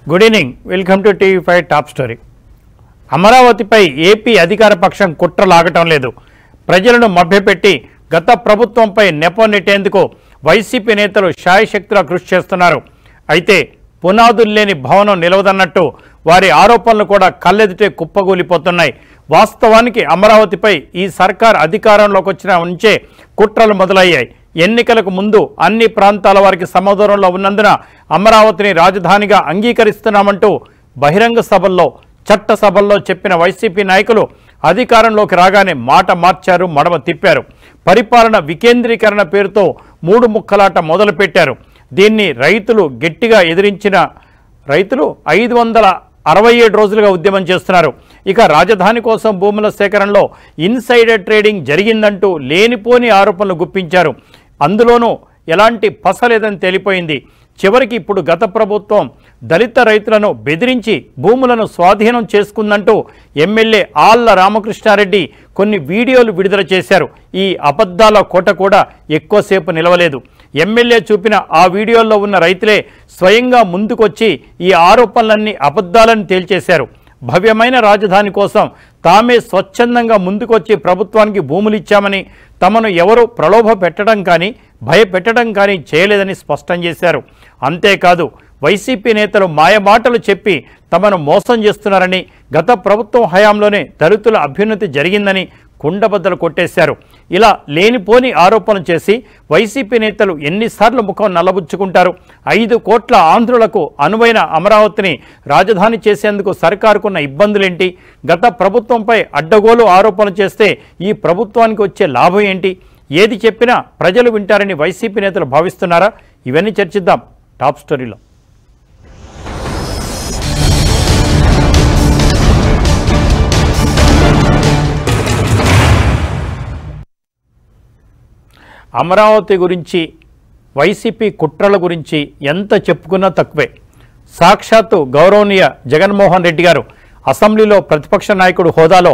Good evening welcome to TV five top story అమరావతిపై AP అధికార పక్షం కుట్ర లాగటం లేదు ప్రజలను మభ్యపెట్టి గత ప్రభుత్వంపై నెప నెట్టేందుకు వైసీపీ నేతలు శాయశక్తులా కృషి చేస్తున్నారు అయితే పునాదులు లేని భవనం నిలవదన్నట్టు వారి ఆరోపణలు కూడా కళ్ళెదుటే కుప్పగూలిపోతున్నాయి వాస్తవానికి అమరావతిపై ఈ సర్కార్ అధికారంలోకి వచ్చిన నుంచే కుట్రలు మొదలయ్యాయి ఎన్నికలకు ముందు అన్ని ప్రాంతాల వారికి సమదూరంలో ఉన్నందున అమరావతిని రాజధానిగా అంగీకరిస్తున్నామంటూ బహిరంగ సభల్లో చట్ట సభల్లో చెప్పిన వైసీపీ నాయకులు అధికారంలోకి రాగానే మాట మార్చారు మడమ తిప్పారు పరిపాలన వికేంద్రీకరణ పేరుతో మూడు ముక్కలాట మొదలుపెట్టారు దీన్ని రైతులు గట్టిగా ఎదిరించిన రైతులు ఐదు వందల అరవై ఏడు రోజులుగా ఉద్యమం చేస్తున్నారు ఇక రాజధాని కోసం భూముల సేకరణలో ఇన్సైడర్ ట్రేడింగ్ జరిగిందంటూ లేనిపోని ఆరోపణలు గుప్పించారు అందులోనూ ఎలాంటి పసలేదని తేలిపోయింది చివరికి ఇప్పుడు గత ప్రభుత్వం దళిత రైతులను బెదిరించి భూములను స్వాధీనం చేసుకుందంటూ ఎమ్మెల్యే ఆళ్ల రామకృష్ణారెడ్డి కొన్ని వీడియోలు విడుదల చేశారు ఈ అబద్ధాల కోట కూడా ఎక్కువసేపు నిలవలేదు ఎమ్మెల్యే చూపిన ఆ వీడియోల్లో ఉన్న రైతులే స్వయంగా ముందుకొచ్చి ఈ ఆరోపణలన్నీ అబద్ధాలను తేల్చేశారు భవ్యమైన రాజధాని కోసం తామే స్వచ్ఛందంగా ముందుకొచ్చి ప్రభుత్వానికి భూములు ఇచ్చామని తమను ఎవరు ప్రలోభ పెట్టడం కానీ భయపెట్టడం కానీ చేయలేదని స్పష్టం చేశారు అంతేకాదు వైసీపీ నేతలు మాయమాటలు చెప్పి తమను మోసం చేస్తున్నారని గత ప్రభుత్వం హయాంలోనే దళితుల అభ్యున్నతి జరిగిందని కుండబద్దలు కొట్టేశారు ఇలా లేనిపోని ఆరోపణలు చేసి వైసీపీ నేతలు ఎన్నిసార్లు ముఖం నల్లబుచ్చుకుంటారు ఐదు కోట్ల ఆంధ్రులకు అనువైన అమరావతిని రాజధాని చేసేందుకు సర్కారుకున్న ఇబ్బందులేంటి గత ప్రభుత్వంపై అడ్డగోలు ఆరోపణలు చేస్తే ఈ ప్రభుత్వానికి వచ్చే లాభం ఏంటి ఏది చెప్పినా ప్రజలు వింటారని వైసీపీ నేతలు భావిస్తున్నారా ఇవన్నీ చర్చిద్దాం టాప్ స్టోరీలో అమరావతి గురించి వైసీపీ కుట్రల గురించి ఎంత చెప్పుకున్నా తక్కువే సాక్షాత్తు గౌరవనీయ జగన్మోహన్ రెడ్డి గారు అసెంబ్లీలో ప్రతిపక్ష నాయకుడు హోదాలో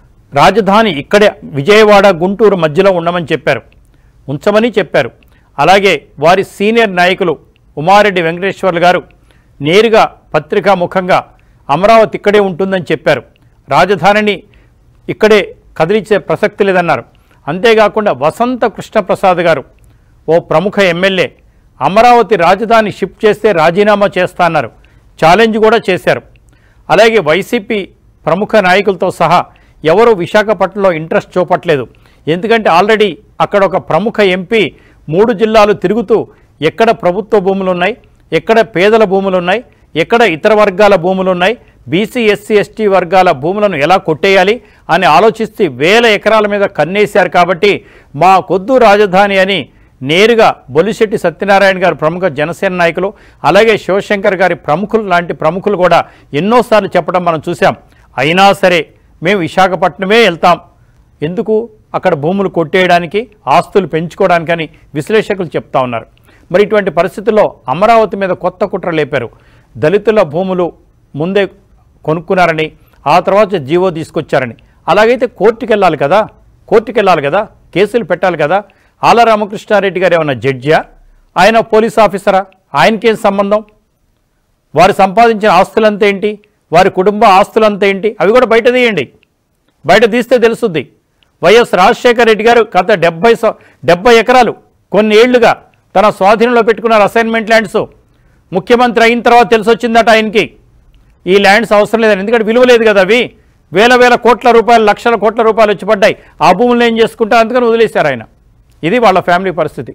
రాజధాని ఇక్కడే విజయవాడ గుంటూరు మధ్యలో ఉండమని చెప్పారు ఉంచమని చెప్పారు అలాగే వారి సీనియర్ నాయకులు ఉమారెడ్డి వెంకటేశ్వర్లు గారు నేరుగా పత్రికా ముఖంగా అమరావతి ఇక్కడే ఉంటుందని చెప్పారు రాజధానిని ఇక్కడే కదిలించే ప్రసక్తి లేదన్నారు అంతేకాకుండా వసంత కృష్ణప్రసాద్ గారు ఓ ప్రముఖ ఎమ్మెల్యే అమరావతి రాజధాని షిఫ్ట్ చేస్తే రాజీనామా చేస్తా అన్నారు ఛాలెంజ్ కూడా చేశారు అలాగే వైసీపీ ప్రముఖ నాయకులతో సహా ఎవరు విశాఖపట్నంలో ఇంట్రెస్ట్ చూపట్లేదు ఎందుకంటే ఆల్రెడీ అక్కడ ఒక ప్రముఖ ఎంపీ మూడు జిల్లాలు తిరుగుతూ ఎక్కడ ప్రభుత్వ భూములు ఉన్నాయి ఎక్కడ పేదల భూములు ఉన్నాయి ఎక్కడ ఇతర వర్గాల భూములు ఉన్నాయి బీసీ ఎస్సీ ఎస్టీ వర్గాల భూములను ఎలా కొట్టేయాలి అని ఆలోచిస్తే వేల ఎకరాల మీద కన్నేశారు కాబట్టి మా కొద్దు రాజధాని అని నేరుగా బొలిశెట్టి సత్యనారాయణ గారు ప్రముఖ జనసేన నాయకులు అలాగే శివశంకర్ గారి ప్రముఖులు లాంటి ప్రముఖులు కూడా ఎన్నోసార్లు చెప్పడం మనం చూసాం అయినా సరే మేము విశాఖపట్నమే వెళ్తాం ఎందుకు అక్కడ భూములు కొట్టేయడానికి ఆస్తులు పెంచుకోవడానికని విశ్లేషకులు చెప్తా ఉన్నారు మరి ఇటువంటి పరిస్థితుల్లో అమరావతి మీద కొత్త కుట్ర లేపారు దళితుల భూములు ముందే కొనుక్కున్నారని ఆ తర్వాత జీవో తీసుకొచ్చారని అలాగైతే కోర్టుకి వెళ్ళాలి కదా కోర్టుకి వెళ్ళాలి కదా కేసులు పెట్టాలి కదా ఆల రామకృష్ణారెడ్డి గారు ఏమన్నా జడ్జా ఆయన పోలీస్ ఆఫీసరా ఆయనకేం సంబంధం వారు సంపాదించిన ఆస్తులంతా ఏంటి వారి కుటుంబ ఆస్తులంతా ఏంటి అవి కూడా బయట తీయండి బయట తీస్తే తెలుస్తుంది వైఎస్ రాజశేఖర రెడ్డి గారు గత డెబ్బై స డెబ్బై ఎకరాలు కొన్ని ఏళ్లుగా తన స్వాధీనంలో పెట్టుకున్నారు అసైన్మెంట్ ల్యాండ్స్ ముఖ్యమంత్రి అయిన తర్వాత తెలిసి వచ్చిందట ఆయనకి ఈ ల్యాండ్స్ అవసరం లేదని ఎందుకంటే విలువ లేదు కదా అవి వేల వేల కోట్ల రూపాయలు లక్షల కోట్ల రూపాయలు వచ్చి పడ్డాయి ఆ భూములను ఏం చేసుకుంటా అందుకని వదిలేశారు ఆయన ఇది వాళ్ళ ఫ్యామిలీ పరిస్థితి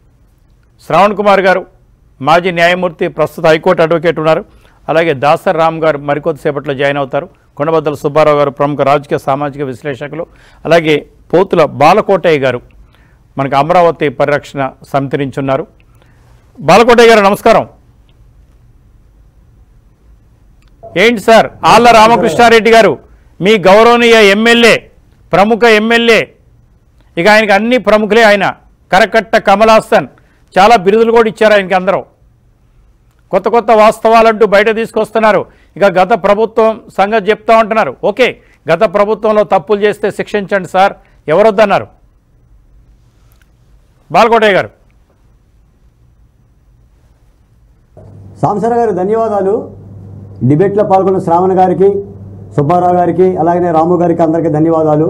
శ్రావణ్ కుమార్ గారు మాజీ న్యాయమూర్తి ప్రస్తుత హైకోర్టు అడ్వకేట్ ఉన్నారు అలాగే దాసర్ రామ్ గారు మరికొద్దిసేపట్లో జాయిన్ అవుతారు కొండబద్దల సుబ్బారావు గారు ప్రముఖ రాజకీయ సామాజిక విశ్లేషకులు అలాగే పోతుల బాలకోటయ్య గారు మనకు అమరావతి పరిరక్షణ సమితి నుంచి ఉన్నారు బాలకోటయ్య గారు నమస్కారం ఏంటి సార్ ఆళ్ళ రామకృష్ణారెడ్డి గారు మీ గౌరవనీయ ఎమ్మెల్యే ప్రముఖ ఎమ్మెల్యే ఇక ఆయనకి అన్ని ప్రముఖులే ఆయన కరకట్ట కమలాసన్ చాలా బిరుదులు కూడా ఇచ్చారు ఆయనకి అందరూ కొత్త కొత్త వాస్తవాలంటూ బయట తీసుకొస్తున్నారు ఇక గత ప్రభుత్వం సంగతి చెప్తా ఉంటున్నారు ఓకే గత ప్రభుత్వంలో తప్పులు చేస్తే శిక్షించండి సార్ ఎవరొద్దన్నారు బాలకోటయ్య గారు సాంసర గారు ధన్యవాదాలు డిబేట్లో పాల్గొన్న శ్రావణ్ గారికి సుబ్బారావు గారికి అలాగనే రాము గారికి అందరికీ ధన్యవాదాలు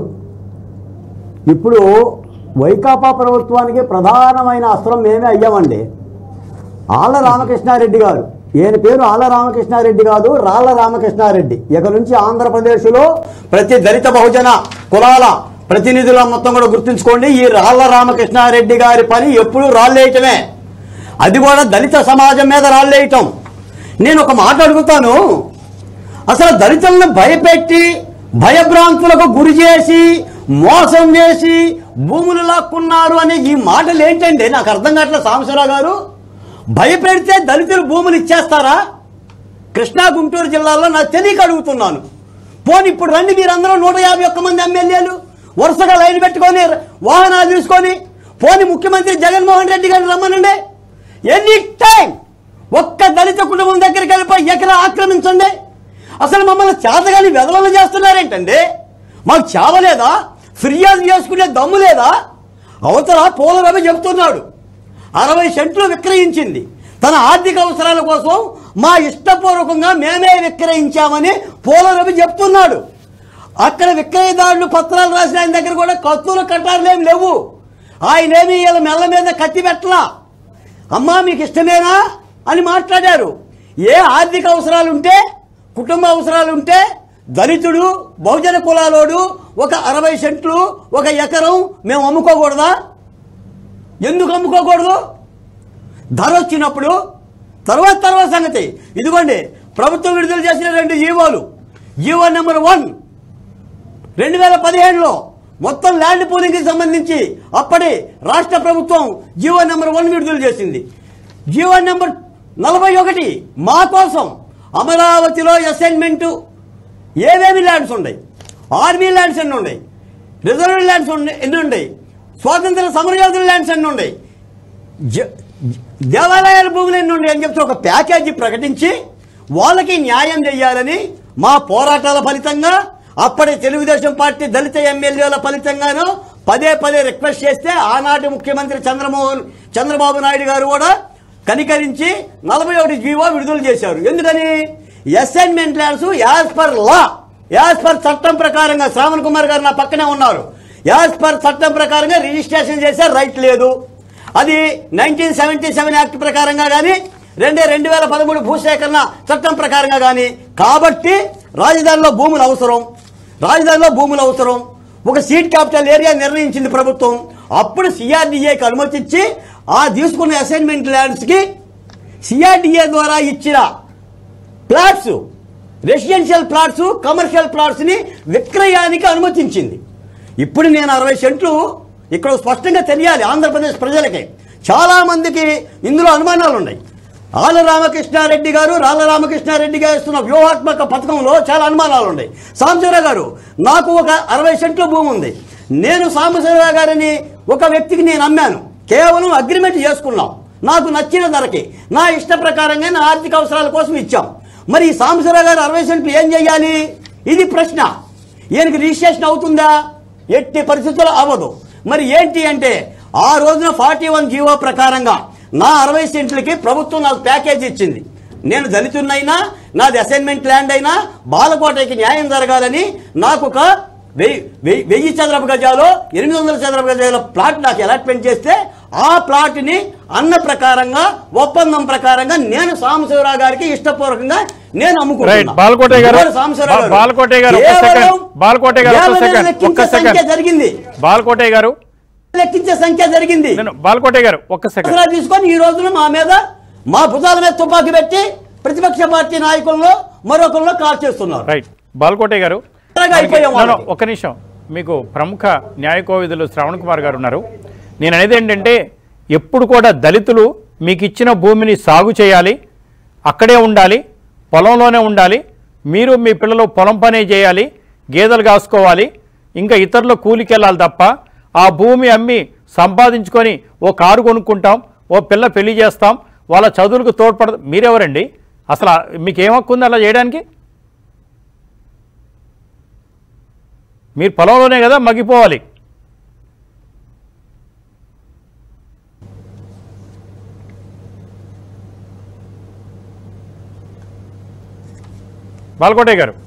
ఇప్పుడు వైకాపా ప్రభుత్వానికి ప్రధానమైన అస్త్రం మేమే అయ్యామండి ఆళ్ళ రామకృష్ణారెడ్డి గారు ఈయన పేరు ఆళ్ళ రామకృష్ణారెడ్డి కాదు రాళ్ళ రామకృష్ణారెడ్డి ఇక నుంచి ఆంధ్రప్రదేశ్లో ప్రతి దళిత బహుజన కులాల ప్రతినిధుల మొత్తం కూడా గుర్తుంచుకోండి ఈ రాళ్ళ రామకృష్ణారెడ్డి గారి పని ఎప్పుడూ రాళ్ళేయటమే అది కూడా దళిత సమాజం మీద రాళ్ళేయటం నేను ఒక మాట అడుగుతాను అసలు దళితులను భయపెట్టి భయభ్రాంతులకు గురి చేసి మోసం చేసి భూములు లాక్కున్నారు అనే ఈ మాటలు ఏంటండి నాకు అర్థం కావట్లేదు సాంబశివరావు గారు భయపెడితే దళితులు భూములు ఇచ్చేస్తారా కృష్ణా గుంటూరు జిల్లాలో నాకు తెలియక అడుగుతున్నాను పోనీ ఇప్పుడు రండి మీరందరూ నూట యాభై ఒక్క మంది ఎమ్మెల్యేలు వరుసగా లైన్ పెట్టుకొని వాహనాలు తీసుకొని పోనీ ముఖ్యమంత్రి జగన్మోహన్ రెడ్డి గారిని రమ్మనండి ఎనీ టైం ఒక్క దళిత కుటుంబం దగ్గరికి వెళ్ళిపోయి ఎకరా ఆక్రమించండి అసలు మమ్మల్ని చేతగాని వెదవలు చేస్తున్నారేంటండి మాకు చావలేదా ఫిర్యాదు చేసుకునే దమ్ము లేదా అవతల పోలరవి చెబుతున్నాడు అరవై సెంట్లు విక్రయించింది తన ఆర్థిక అవసరాల కోసం మా ఇష్టపూర్వకంగా మేమే విక్రయించామని పోలరవి చెప్తున్నాడు అక్కడ విక్రయదారులు పత్రాలు రాసిన ఆయన దగ్గర కూడా కత్తులు కట్టారులేం లేవు ఆయనేమి వీళ్ళ మెల్ల మీద కత్తి పెట్టలా అమ్మా మీకు ఇష్టమేనా అని మాట్లాడారు ఏ ఆర్థిక అవసరాలు ఉంటే కుటుంబ అవసరాలు ఉంటే దళితుడు బహుజన కులాలోడు ఒక అరవై సెంట్లు ఒక ఎకరం మేము అమ్ముకోకూడదా ఎందుకు అమ్ముకోకూడదు ధర వచ్చినప్పుడు తర్వాత తర్వాత సంగతి ఇదిగోండి ప్రభుత్వం విడుదల చేసిన రెండు జీవోలు జీవో నెంబర్ వన్ రెండు వేల పదిహేడులో మొత్తం ల్యాండ్ పూలింగ్కి సంబంధించి అప్పటి రాష్ట్ర ప్రభుత్వం జీవో నెంబర్ వన్ విడుదల చేసింది జీవో నెంబర్ నలభై ఒకటి మా కోసం అమరావతిలో అసైన్మెంటు ఏవేమి ల్యాండ్స్ ఉన్నాయి ఆర్మీ ల్యాండ్స్ ఎన్ని ఉన్నాయి రిజర్వ్ ల్యాండ్స్ ఉన్నాయి ఎన్ని ఉన్నాయి స్వాతంత్ర సమరయోధుల ల్యాండ్స్ ఎన్ని ఉన్నాయి జ- జ- దేవాలయాల భూములు ఎన్ని ఉన్నాయి అని చెప్తే ఒక ప్యాకేజీ ప్రకటించి వాళ్ళకి న్యాయం చేయాలని మా పోరాటాల ఫలితంగా అప్పటి తెలుగుదేశం పార్టీ దళిత ఎమ్మెల్యేల ఫలితంగాను పదే పదే రిక్వెస్ట్ చేస్తే ఆనాటి ముఖ్యమంత్రి చంద్రమోహన్ చంద్రబాబు నాయుడు గారు కూడా కనికరించి నలభై ఒకటి జీవో విడుదల చేశారు ఎందుకని assignment lands as per law as per చట్టం ప్రకారంగా శ్రావణ్ కుమార్ గారు నా పక్కనే ఉన్నారు యాజ్ పర్ చట్టం ప్రకారంగా రిజిస్ట్రేషన్ చేసే రైట్ లేదు అది నైన్టీన్ సెవెంటీ సెవెన్ యాక్ట్ ప్రకారంగా కానీ రెండే రెండు వేల పదమూడు భూసేకరణ చట్టం ప్రకారంగా కానీ కాబట్టి రాజధానిలో భూములు అవసరం రాజధానిలో భూములు అవసరం ఒక సీట్ క్యాపిటల్ ఏరియా నిర్ణయించింది ప్రభుత్వం అప్పుడు సిఆర్డీఏకి అనుమతిచ్చి ఆ తీసుకున్న అసైన్మెంట్ ల్యాండ్స్కి సిఆర్డీఏ ద్వారా ఇచ్చిన ప్లాట్స్ రెసిడెన్షియల్ ప్లాట్స్ కమర్షియల్ ప్లాట్స్ని విక్రయానికి అనుమతించింది ఇప్పుడు నేను అరవై సెంట్లు ఇక్కడ స్పష్టంగా తెలియాలి ఆంధ్రప్రదేశ్ ప్రజలకి చాలా మందికి ఇందులో అనుమానాలు ఉన్నాయి ఆల రామకృష్ణారెడ్డి గారు రాళ్ళ రామకృష్ణారెడ్డి గారు ఇస్తున్న వ్యూహాత్మక పథకంలో చాలా అనుమానాలు ఉన్నాయి సాంబశివరావు గారు నాకు ఒక అరవై సెంట్ల భూమి ఉంది నేను సాంబశివరావు గారిని ఒక వ్యక్తికి నేను అమ్మాను కేవలం అగ్రిమెంట్ చేసుకున్నాం నాకు నచ్చిన ధరకి నా ఇష్ట ప్రకారంగా నా ఆర్థిక అవసరాల కోసం ఇచ్చాం మరి ఈ సాంబశివరావు గారు అరవై సెంట్లు ఏం చేయాలి ఇది ప్రశ్న ఈయనకి రిజిస్ట్రేషన్ అవుతుందా ఎట్టి పరిస్థితుల్లో అవ్వదు మరి ఏంటి అంటే ఆ రోజున ఫార్టీ వన్ జీవో ప్రకారంగా నా అరవై సెంట్లకి ప్రభుత్వం నాకు ప్యాకేజ్ ఇచ్చింది నేను దళితున్నైనా నాది అసైన్మెంట్ ల్యాండ్ అయినా బాలకోటకి న్యాయం జరగాలని నాకు ఒక వెయ్యి వెయ్యి వెయ్యి చదరపు గజాలు ఎనిమిది వందల చదరపు గజాల ప్లాట్ నాకు అలాట్మెంట్ చేస్తే ఆ ప్లాట్ని అన్న ప్రకారంగా ఒప్పందం ప్రకారంగా నేను సాంబశివరావు గారికి ఇష్టపూర్వకంగా నేను రైట్ అమ్ముకుంటున్నా బాలకోటే గారు ఇదిగోండి సాంబశివరావు గారు. బాలకోటే గారు ఒక్క కేవలం సెకండ్ బాలకోటే గారు ఒక్క కేవలం సెకండ్ లెక్కించే ఒక్క సంఖ్య సెకండ్ జరిగింది బాలకోటే గారు లెక్కించే సంఖ్య జరిగింది నేను బాలకోటే గారు ఒక్క సెకండ్ దసరా తీసుకొని ఈ రోజున మా మీద మా భుజాల మీద తుపాకీ పెట్టి ప్రతిపక్ష పార్టీ నాయకుల్లో మరొకరిలో కాల్ చేస్తున్నారు రైట్ బాల్కోటే గారు త్వరగా అయిపోయాం నో, నో, వాళ్ళకి. ఒక్క నిమిషం మీకు ప్రముఖ న్యాయ కోవిదులు శ్రవణ్ కుమార్ గారు ఉన్నారు నేను అనేది ఏంటంటే ఎప్పుడు కూడా దళితులు మీకు ఇచ్చిన భూమిని సాగు చేయాలి అక్కడే ఉండాలి పొలంలోనే ఉండాలి మీరు మీ పిల్లలు పొలం పనే చేయాలి గేదెలు కాసుకోవాలి ఇంకా ఇతరుల కూలికి వెళ్ళాలి తప్ప ఆ భూమి అమ్మి సంపాదించుకొని ఓ కారు కొనుక్కుంటాం ఓ పిల్ల పెళ్లి చేస్తాం వాళ్ళ చదువులకు తోడ్పడ మీరెవరండి అసలు ఆ- మీకు ఏం హక్కు ఉంది అలా చేయడానికి మీరు పొలంలోనే కదా మగ్గిపోవాలి బాలకోటయ్య గారు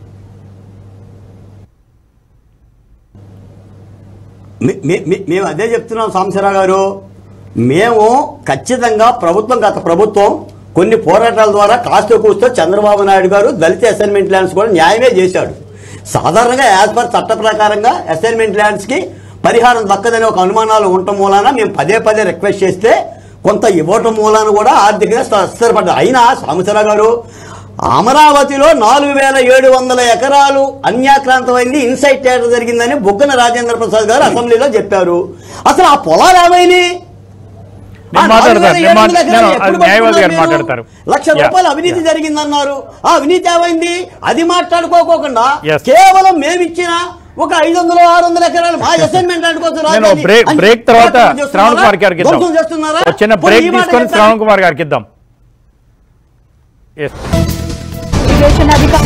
మే- మే- మే- మేము అదే చెప్తున్నాం సాంబశివరావు గారు మేము ఖచ్చితంగా ప్రభుత్వం గత ప్రభుత్వం కొన్ని పోరాటాల ద్వారా కాస్త కూస్తో చంద్రబాబు నాయుడు గారు దళిత అసైన్మెంట్ ల్యాండ్స్ కూడా న్యాయమే చేశాడు సాధారణంగా యాజ్ పర్ చట్ట ప్రకారంగా అసైన్మెంట్ ల్యాండ్స్కి పరిహారం దక్కదని ఒక అనుమానాలు ఉండటం మూలాన మేము పదే పదే రిక్వెస్ట్ చేస్తే కొంత ఇవ్వటం మూలాన కూడా ఆర్థికంగా స్థ- స్థిరపడ్డారు అయినా సాంబశివరావు గారు అమరావతిలో నాలుగు వేల ఏడు వందల ఎకరాలు అన్యాక్రాంతమైంది ఇన్సైట్ థియేటర్ జరిగిందని బుగ్గన రాజేంద్ర ప్రసాద్ గారు అసెంబ్లీలో చెప్పారు అసలు ఆ పొలాలు ఏమైనాయి నేను ఆ మాట్లాడతాను. నాలుగు వేల నేను ఏడు వందల మాట్లా- ఎకరాలు నేను- ఎప్పుడు న్యాయవాది గారు పట్టుకున్నారు మాట్లాడతారు. మీరు? లక్ష Yeah. రూపాయలు అవినీతి జరిగిందన్నారు ఆ అవినీతి ఏమైంది అది మాట్లాడుకోకుండా Yes. కేవలం మేమిచ్చిన ఒక ఐదు వందలు ఆరు వందల ఎకరాలు మా అసైన్మెంట్ అనుకోవచ్చు నేను బ్రేక్ బ్రేక్ తర్వాత శ్రావణ్ కుమార్ గారికి ఇద్దాం చేస్తున్నారా ఒక చిన్న పోనీ బ్రేక్ ఈ మాట తీసుకొని చెప్తారా? శ్రావణ్ కుమార్ గారికి ఇద్దాం Yes. ఇరిగేషన్ అధికారి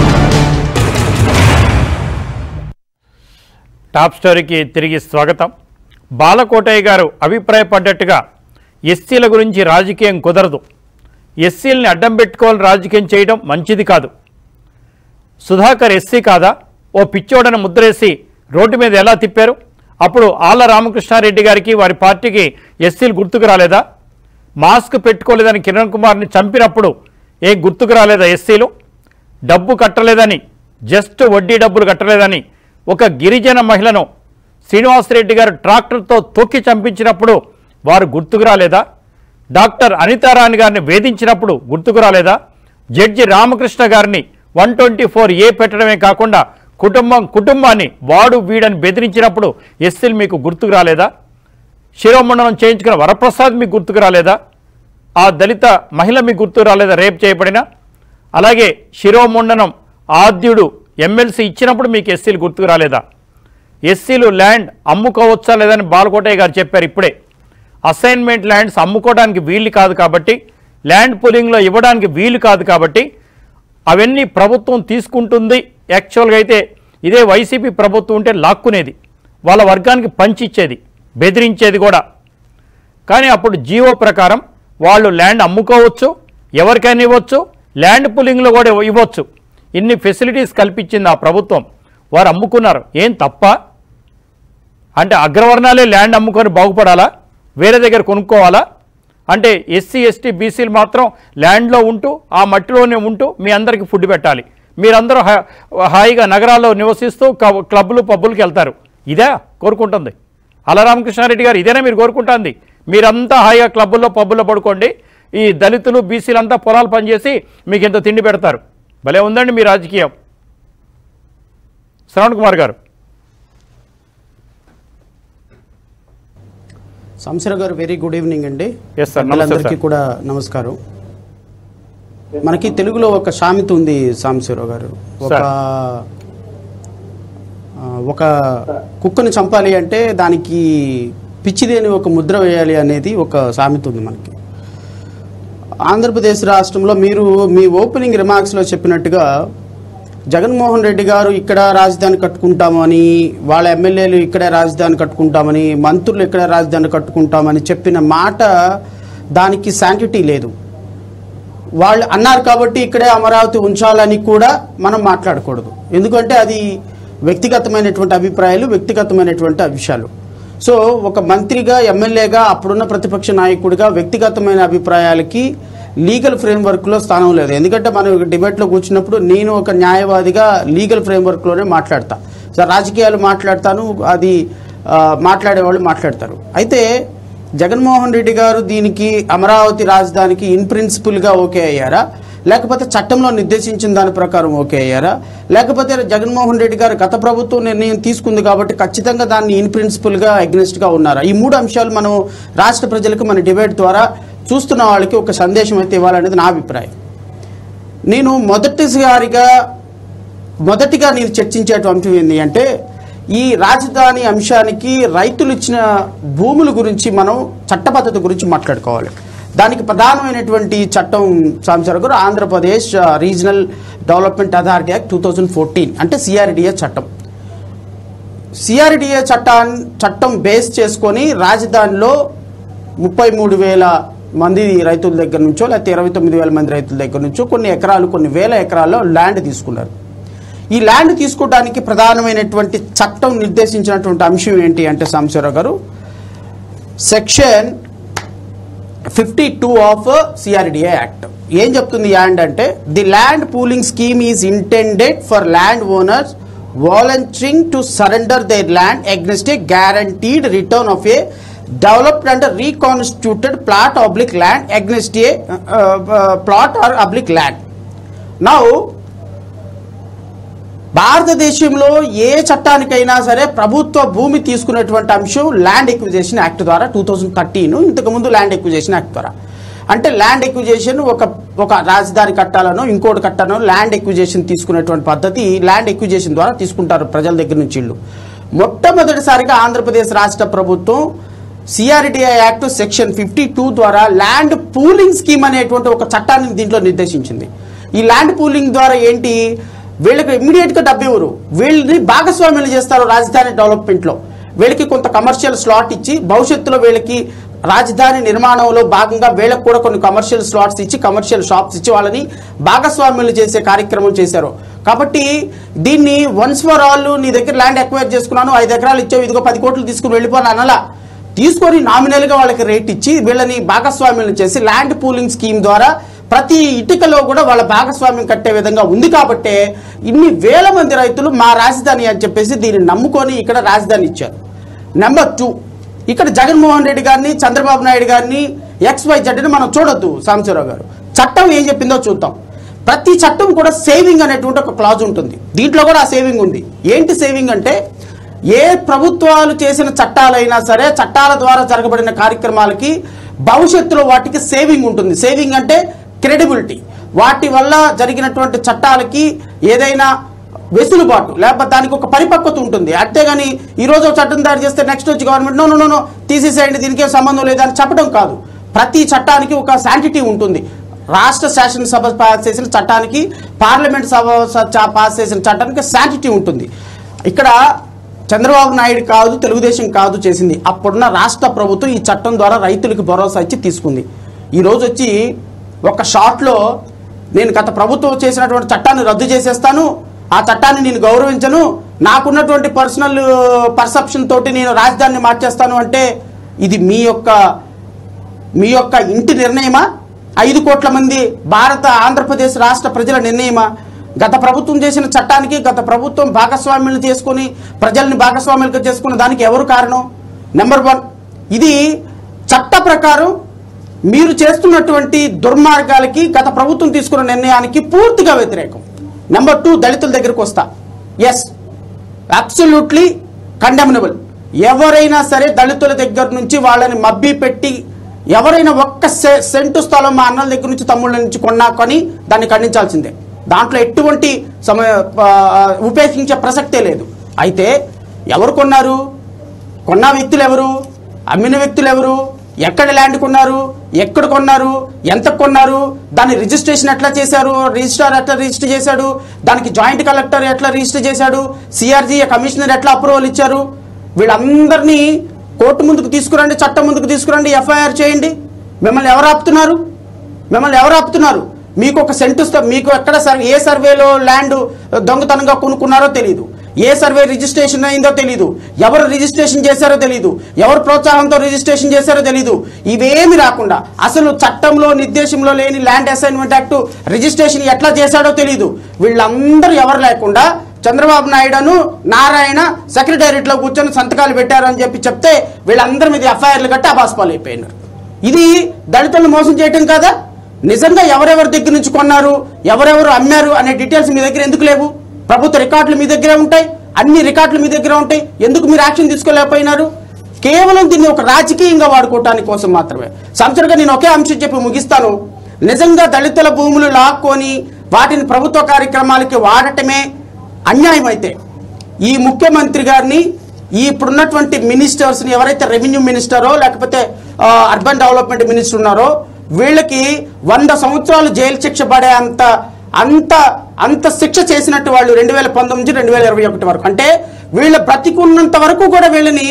టాప్ స్టోరీకి తిరిగి స్వాగతం బాలకోటయ్య గారు అభిప్రాయపడ్డట్టుగా ఎస్సీల గురించి రాజకీయం కుదరదు ఎస్సీలని అడ్డం పెట్టుకోవాలని రాజకీయం చేయడం మంచిది కాదు సుధాకర్ ఎస్సీ కాదా ఓ పిచ్చోడని ముద్రేసి రోడ్డు మీద ఎలా తిప్పారు అప్పుడు ఆళ్ల రామకృష్ణారెడ్డి గారికి వారి పార్టీకి ఎస్సీలు గుర్తుకు రాలేదా మాస్క్ పెట్టుకోలేదని కిరణ్ కుమార్ని చంపినప్పుడు ఏ గుర్తుకు రాలేదా ఎస్సీలు డబ్బు కట్టలేదని జస్ట్ వడ్డీ డబ్బులు కట్టలేదని ఒక గిరిజన మహిళను శ్రీనివాసరెడ్డి గారు ట్రాక్టర్తో తొక్కి చంపించినప్పుడు వారు గుర్తుకు రాలేదా డాక్టర్ అనితారాణి గారిని వేధించినప్పుడు గుర్తుకు రాలేదా జడ్జి రామకృష్ణ గారిని వన్ ట్వంటీ ఫోర్ ఏ పెట్టడమే కాకుండా కుటుంబం కుటుంబాన్ని వాడు వీడని బెదిరించినప్పుడు ఎస్సీలు మీకు గుర్తుకు రాలేదా శిరోమండనం చేయించుకున్న వరప్రసాద్ మీకు గుర్తుకు రాలేదా ఆ దళిత మహిళ మీకు గుర్తుకు రాలేదా రేపు చేయబడిన అలాగే శిరోముండనం ఆద్యుడు ఎమ్మెల్సీ ఇచ్చినప్పుడు మీకు ఎస్సీలు గుర్తుకు రాలేదా ఎస్సీలు ల్యాండ్ అమ్ముకోవచ్చా లేదని బాలకోటయ్య గారు చెప్పారు ఇప్పుడే అసైన్మెంట్ ల్యాండ్స్ అమ్ముకోవడానికి వీలు కాదు కాబట్టి ల్యాండ్ పూలింగ్లో ఇవ్వడానికి వీలు కాదు కాబట్టి అవన్నీ ప్రభుత్వం తీసుకుంటుంది యాక్చువల్గా అయితే ఇదే వైసీపీ ప్రభుత్వం ఉంటే లాక్కునేది వాళ్ళ వర్గానికి పంచిచ్చేది బెదిరించేది కూడా కానీ అప్పుడు జీవో ప్రకారం వాళ్ళు ల్యాండ్ అమ్ముకోవచ్చు ఎవరికైనా ఇవ్వచ్చు ల్యాండ్ పులింగ్లో కూడా ఇవ్వ- ఇవ్వచ్చు ఇన్ని ఫెసిలిటీస్ కల్పించింది ఆ ప్రభుత్వం వారు అమ్ముకున్నారు ఏం తప్ప అంటే అగ్రవర్ణాలే ల్యాండ్ అమ్ముకొని బాగుపడాలా వేరే దగ్గర కొనుక్కోవాలా అంటే ఎస్సీ ఎస్టీ బీసీలు మాత్రం ల్యాండ్లో ఉంటూ ఆ మట్టిలోనే ఉంటూ మీ అందరికీ ఫుడ్ పెట్టాలి మీరందరూ హా- హాయిగా నగరాల్లో నివసిస్తూ క- క్లబ్బులు పబ్బులకి వెళ్తారు ఇదే కోరుకుంటుంది అలా రామకృష్ణారెడ్డి గారు ఇదేనా మీరు కోరుకుంటుంది మీరంతా హాయిగా క్లబ్బుల్లో పబ్బుల్లో పడుకోండి ఈ దళితులు బీసీలు అంతా పొలాలు పనిచేసి మీకు ఇంత తిండి పెడతారు భలే ఉందండి మీ రాజకీయం శ్రవణ్ కుమార్ గారు సంసర గారు వెరీ గుడ్ ఈవినింగ్ అండి Yes, sir. నమస్తే, అందరికీ sir. కూడా నమస్కారం మనకి తెలుగులో ఒక సామెత ఉంది సాంబశివరావు గారు ఒక Sir. ఆ, ఒక కుక్కను చంపాలి అంటే దానికి పిచ్చిదేని ఒక ముద్ర వేయాలి అనేది ఒక సామెత ఉంది మనకి ఆంధ్రప్రదేశ్ రాష్ట్రంలో మీరు మీ ఓపెనింగ్ రిమార్క్స్లో చెప్పినట్టుగా జగన్మోహన్ రెడ్డి గారు ఇక్కడ రాజధాని కట్టుకుంటామని వాళ్ళ ఎమ్మెల్యేలు ఇక్కడే రాజధాని కట్టుకుంటామని మంత్రులు ఇక్కడే రాజధాని కట్టుకుంటామని చెప్పిన మాట దానికి శాంటిటీ లేదు వాళ్ళు అన్నారు కాబట్టి ఇక్కడే అమరావతి ఉంచాలని కూడా మనం మాట్లాడకూడదు ఎందుకంటే అది వ్యక్తిగతమైనటువంటి అభిప్రాయాలు వ్యక్తిగతమైనటువంటి విషయాలు సో ఒక మంత్రిగా ఎమ్మెల్యేగా అప్పుడున్న ప్రతిపక్ష నాయకుడిగా వ్యక్తిగతమైన అభిప్రాయాలకి లీగల్ ఫ్రేమ్వర్క్లో స్థానం లేదు ఎందుకంటే మనం డిబేట్లో కూర్చున్నప్పుడు నేను ఒక న్యాయవాదిగా లీగల్ ఫ్రేమ్వర్క్లోనే మాట్లాడతా సో రాజకీయాలు మాట్లాడతాను అది ఆ, మాట్లాడేవాళ్ళు మాట్లాడతారు అయితే జగన్మోహన్ రెడ్డి గారు దీనికి అమరావతి రాజధానికి ఇన్ ప్రిన్సిపల్గా ఓకే అయ్యారా లేకపోతే చట్టంలో నిర్దేశించిన దాని ప్రకారం ఓకే అయ్యారా లేకపోతే జగన్మోహన్ రెడ్డి గారు గత ప్రభుత్వం నిర్ణయం తీసుకుంది కాబట్టి ఖచ్చితంగా దాన్ని ఇన్ ప్రిన్సిపల్గా అగ్నెస్ట్గా ఉన్నారా ఈ మూడు అంశాలు మనం రాష్ట్ర ప్రజలకు మన డిబేట్ ద్వారా చూస్తున్న వాళ్ళకి ఒక సందేశం అయితే ఇవ్వాలనేది నా అభిప్రాయం నేను మొదటిసారిగా మొదటిగా నేను చర్చించేటువంటి ఏంటి అంటే ఈ రాజధాని అంశానికి రైతులు ఇచ్చిన భూముల గురించి మనం చట్టబద్ధత గురించి మాట్లాడుకోవాలి దానికి ప్రధానమైనటువంటి చట్టం సాంసర్ గారు ఆంధ్రప్రదేశ్ ఆ, regional development authority act two thousand fourteen అంటే సిఆర్డిఏ చట్టం సిఆర్డిఏ చట్టాన్ని చట్టం బేస్ చేసుకొని రాజధానిలో ముప్పై మూడు వేల మంది రైతుల దగ్గర నుంచో లేకపోతే ఇరవై తొమ్మిది వేల మంది రైతుల దగ్గర నుంచో కొన్ని ఎకరాలు కొన్ని వేల ఎకరాల్లో ల్యాండ్ తీసుకున్నారు ఈ ల్యాండ్ తీసుకోవడానికి ప్రధానమైనటువంటి చట్టం నిర్దేశించినటువంటి అంశం ఏంటి అంటే Sambasiva Rao garu section fifty two of CRDA act ఏం చెప్తుంది ల్యాండ్ అంటే the land pooling scheme is intended for land owners volunteering to surrender their land against a guaranteed return of a developed and reconstituted plot అబ్లిక్ land against a plot or అబ్లిక్ land now భారతదేశంలో ఏ చట్టానికైనా సరే ప్రభుత్వ భూమి తీసుకునేటువంటి అంశం ల్యాండ్ ఎక్విజేషన్ యాక్ట్ ద్వారా టూ థౌజండ్ థర్టీన్ ఇంతకుముందు ల్యాండ్ ఎక్విజేషన్ యాక్ట్ ద్వారా అంటే ల్యాండ్ ఎక్విజేషన్ ఒక ఒక రాజధాని కట్టాలను ఇంకోటి కట్టాలను ల్యాండ్ ఎక్విజేషన్ తీసుకునేటువంటి పద్ధతి ల్యాండ్ ఎక్విజేషన్ ద్వారా తీసుకుంటారు ప్రజల దగ్గర నుంచి ఇల్లు మొట్టమొదటిసారిగా ఆంధ్రప్రదేశ్ రాష్ట్ర ప్రభుత్వం CRDA act section fifty two ద్వారా ల్యాండ్ పూలింగ్ స్కీమ్ అనేటువంటి ఒక చట్టాన్ని దీంట్లో నిర్దేశించింది ఈ ల్యాండ్ పూలింగ్ ద్వారా ఏంటి వీళ్ళకి ఇమీడియట్ గా డబ్బు ఇవ్వరు వీళ్ళని భాగస్వామ్యాలు చేస్తారు రాజధాని డెవలప్మెంట్ లో వీళ్ళకి కొంత కమర్షియల్ స్లాట్ ఇచ్చి భవిష్యత్తులో వీళ్ళకి రాజధాని నిర్మాణంలో భాగంగా వీళ్ళకి కూడా కొన్ని కమర్షియల్ స్లాట్స్ ఇచ్చి కమర్షియల్ షాప్స్ ఇచ్చి వాళ్ళని భాగస్వామ్యులు చేసే కార్యక్రమం చేశారు కాబట్టి దీన్ని వన్స్ ఫర్ ఆల్ నీ దగ్గర ల్యాండ్ ఎక్వైర్ చేసుకున్నాను ఐదు ఎకరాలు ఇచ్చావు ఇదిగో పది కోట్లు తీసుకుని వెళ్ళిపోను అనలా తీసుకొని నామినల్ గా వాళ్ళకి రేట్ ఇచ్చి వీళ్ళని భాగస్వామ్యం చేసి ల్యాండ్ పూలింగ్ స్కీమ్ ద్వారా ప్రతి ఇటుకలో కూడా వాళ్ళ భాగస్వామ్యం కట్టే విధంగా ఉంది కాబట్టే ఇన్ని వేల మంది రైతులు మా రాజధాని అని చెప్పేసి దీన్ని నమ్ముకొని ఇక్కడ రాజధాని ఇచ్చారు నెంబర్ టూ ఇక్కడ జగన్మోహన్ రెడ్డి గారిని చంద్రబాబు నాయుడు గారిని ఎక్స్ వై జెడ్ని మనం చూడొద్దు సాంబశివరావు గారు చట్టం ఏం చెప్పిందో చూద్దాం ప్రతి చట్టం కూడా సేవింగ్ అనేటువంటి ఒక క్లాజ్ ఉంటుంది దీంట్లో కూడా ఆ సేవింగ్ ఉంది ఏంటి సేవింగ్ అంటే ఏ ప్రభుత్వాలు చేసిన చట్టాలైనా సరే చట్టాల ద్వారా జరగబడిన కార్యక్రమాలకి భవిష్యత్తులో వాటికి సేవింగ్ ఉంటుంది సేవింగ్ అంటే క్రెడిబిలిటీ వాటి వల్ల జరిగినటువంటి చట్టాలకి ఏదైనా వెసులుబాటు లేకపోతే దానికి ఒక పరిపక్వత ఉంటుంది అంతేగాని ఈ రోజు ఒక చట్టం తయారు చేస్తే నెక్స్ట్ వచ్చి గవర్నమెంట్ నో నో నో తీసేసేయండి దీనికి ఏం సంబంధం లేదని చెప్పడం కాదు ప్రతి చట్టానికి ఒక శాంటిటీ ఉంటుంది రాష్ట్ర శాసనసభ పాస్ చేసిన చట్టానికి పార్లమెంట్ సభ స- పాస్ చేసిన చట్టానికి శాంటిటీ ఉంటుంది ఇక్కడ చంద్రబాబు నాయుడు కాదు తెలుగుదేశం కాదు చేసింది అప్పుడున్న రాష్ట్ర ప్రభుత్వం ఈ చట్టం ద్వారా రైతులకు భరోసా ఇచ్చి తీసుకుంది ఈ రోజు వచ్చి ఒక షాట్లో నేను గత ప్రభుత్వం చేసినటువంటి చట్టాన్ని రద్దు చేసేస్తాను ఆ చట్టాన్ని నేను గౌరవించను నాకున్నటువంటి పర్సనల్ పర్సెప్షన్ తోటి నేను రాజధానిని మార్చేస్తాను అంటే ఇది మీ యొక్క మీ యొక్క ఇంటి నిర్ణయమా ఐదు కోట్ల మంది భారత ఆంధ్రప్రదేశ్ రాష్ట్ర ప్రజల నిర్ణయమా గత ప్రభుత్వం చేసిన చట్టానికి గత ప్రభుత్వం భాగస్వామ్యులు చేసుకొని ప్రజల్ని భాగస్వామ్యులుగా చేసుకున్న దానికి ఎవరు కారణం నెంబర్ వన్ ఇది చట్ట ప్రకారం మీరు చేస్తున్నటువంటి దుర్మార్గాలకి గత ప్రభుత్వం తీసుకున్న నిర్ణయానికి పూర్తిగా వ్యతిరేకం నెంబర్ టూ దళితుల దగ్గరకు వస్తా ఎస్ అబ్సల్యూట్లీ కండెమనబుల్ ఎవరైనా సరే దళితుల దగ్గర నుంచి వాళ్ళని మబ్బి పెట్టి ఎవరైనా ఒక్క సె- సెంటు స్థలం మా అన్నల దగ్గర నుంచి తమ్ముళ్ళ నుంచి కొన్నా కొని దాన్ని ఖండించాల్సిందే దాంట్లో ఎటువంటి సమయ ఆ, ఉపేక్షించే ప్రసక్తే లేదు అయితే ఎవరు కొన్నారు కొన్న వ్యక్తులు ఎవరు అమ్మిన వ్యక్తులు ఎవరు ఎక్కడ ల్యాండ్ కొన్నారు ఎక్కడ కొన్నారు ఎంత కొన్నారు దాని రిజిస్ట్రేషన్ ఎట్లా చేశారు రిజిస్ట్రార్ ఎట్లా రిజిస్టర్ చేశాడు దానికి జాయింట్ కలెక్టర్ ఎట్లా రిజిస్టర్ చేశాడు సిఆర్జీ కమిషనర్ ఎట్లా అప్రూవల్ ఇచ్చారు వీళ్ళందరినీ కోర్టు ముందుకు తీసుకురండి చట్టం ముందుకు తీసుకురండి ఎఫ్ఐఆర్ చేయండి మిమ్మల్ని ఎవరు ఆపుతున్నారు మిమ్మల్ని ఎవరు ఆపుతున్నారు మీకు ఒక సెంటు స్థ- మీకు ఎక్కడ సర్వే ఏ సర్వేలో ల్యాండ్ దొంగతనంగా కొనుక్కున్నారో తెలియదు ఏ సర్వే రిజిస్ట్రేషన్ అయిందో తెలియదు ఎవరు రిజిస్ట్రేషన్ చేశారో తెలియదు ఎవరు ప్రోత్సాహంతో రిజిస్ట్రేషన్ చేశారో తెలియదు ఇవేమి రాకుండా అసలు చట్టంలో నిర్దేశంలో లేని ల్యాండ్ అసైన్మెంట్ యాక్ట్ రిజిస్ట్రేషన్ ఎట్లా చేశాడో తెలియదు వీళ్ళందరూ ఎవరు లేకుండా చంద్రబాబు నాయుడును నారాయణ సెక్రటేరియట్లో కూర్చొని సంతకాలు పెట్టారు అని చెప్పి చెప్తే వీళ్ళందరి మీద ఎఫ్ఐఆర్లు కట్టి అబాస్పాలు అయిపోయినారు ఇది దళితులను మోసం చేయటం కాదా నిజంగా ఎవరెవరి దగ్గర నుంచి కొన్నారు ఎవరెవరు అమ్మారు అనే డీటెయిల్స్ మీ దగ్గర ఎందుకు లేవు ప్రభుత్వ రికార్డులు మీ దగ్గరే ఉంటాయి అన్ని రికార్డులు మీ దగ్గర ఉంటాయి ఎందుకు మీరు యాక్షన్ తీసుకోలేకపోయినారు కేవలం దీన్ని ఒక రాజకీయంగా వాడుకోవటానికి కోసం మాత్రమే సంవత్సరంగా నేను ఒకే అంశం చెప్పి ముగిస్తాను నిజంగా దళితుల భూములు లాక్కొని వాటిని ప్రభుత్వ కార్యక్రమాలకి వాడటమే అన్యాయం అయితే ఈ ముఖ్యమంత్రి గారిని ఈ ఇప్పుడున్నటువంటి మినిస్టర్స్ని ఎవరైతే రెవెన్యూ మినిస్టరో లేకపోతే ఆ, అర్బన్ డెవలప్మెంట్ మినిస్టర్ ఉన్నారో వీళ్ళకి వంద సంవత్సరాలు జైలు శిక్ష పడే అంత అంత అంత శిక్ష చేసినట్టు వాళ్ళు రెండు వేల పంతొమ్మిది రెండు వేల ఇరవై ఒకటి వరకు అంటే వీళ్ళ బ్రతికున్నంత వరకు కూడా వీళ్ళని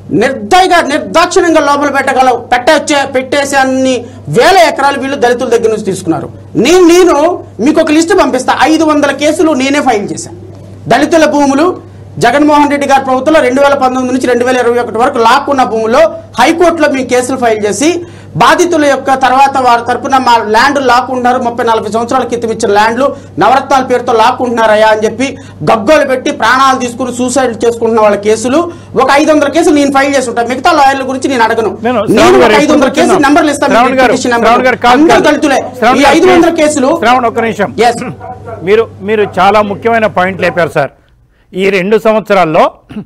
నిర్దయగా నిర్దాక్షిణ్యంగా లోపల పెట్టగల పెట్టే పెట్టేసే అన్ని వేల ఎకరాలు వీళ్ళు దళితుల దగ్గర నుంచి తీసుకున్నారు నేను నేను మీకు ఒక లిస్టు పంపిస్తా ఐదు వందల కేసులు నేనే ఫైల్ చేశాను దళితుల భూములు జగన్మోహన్ రెడ్డి గారి ప్రభుత్వంలో రెండు వేల పంతొమ్మిది నుంచి రెండు వేల ఇరవై ఒకటి వరకు లాక్కున్న భూముల్లో హైకోర్టులో మేము కేసులు ఫైల్ చేసి బాధితుల యొక్క తర్వాత వారి తరపున మా ల్యాండ్ లాక్కుంటున్నారు ముప్పై నలభై సంవత్సరాల క్రితం ఇచ్చిన ల్యాండ్లు నవరత్నాల పేరుతో లాక్కుంటున్నారయ్యా అని చెప్పి గగ్గోలు పెట్టి ప్రాణాలు తీసుకుని సూసైడ్ చేసుకుంటున్న వాళ్ళ కేసులు ఒక ఐదు వందల కేసులు నేను ఫైల్ చేసి ఉంటాను మిగతా లాయర్ల గురించి నేను అడగను నేను నేను శ్రావణ్ ఒక గారు ఐదు వందల ఎప్పుడు కేసులు కూర్చున్నాం? నంబర్లు ఇస్తాను శ్రావణ్ గారు, petition number. శ్రావణ్ గారు కాదు, అందరూ కాదు. దళితులే శ్రావణ్ ఈ గారు, ఐదు వందల please. కేసులు శ్రావణ్ ఒక్క నిమిషం Yes. మీరు మీరు చాలా ముఖ్యమైన పాయింట్ లేపారు సార్ ఈ రెండు సంవత్సరాల్లో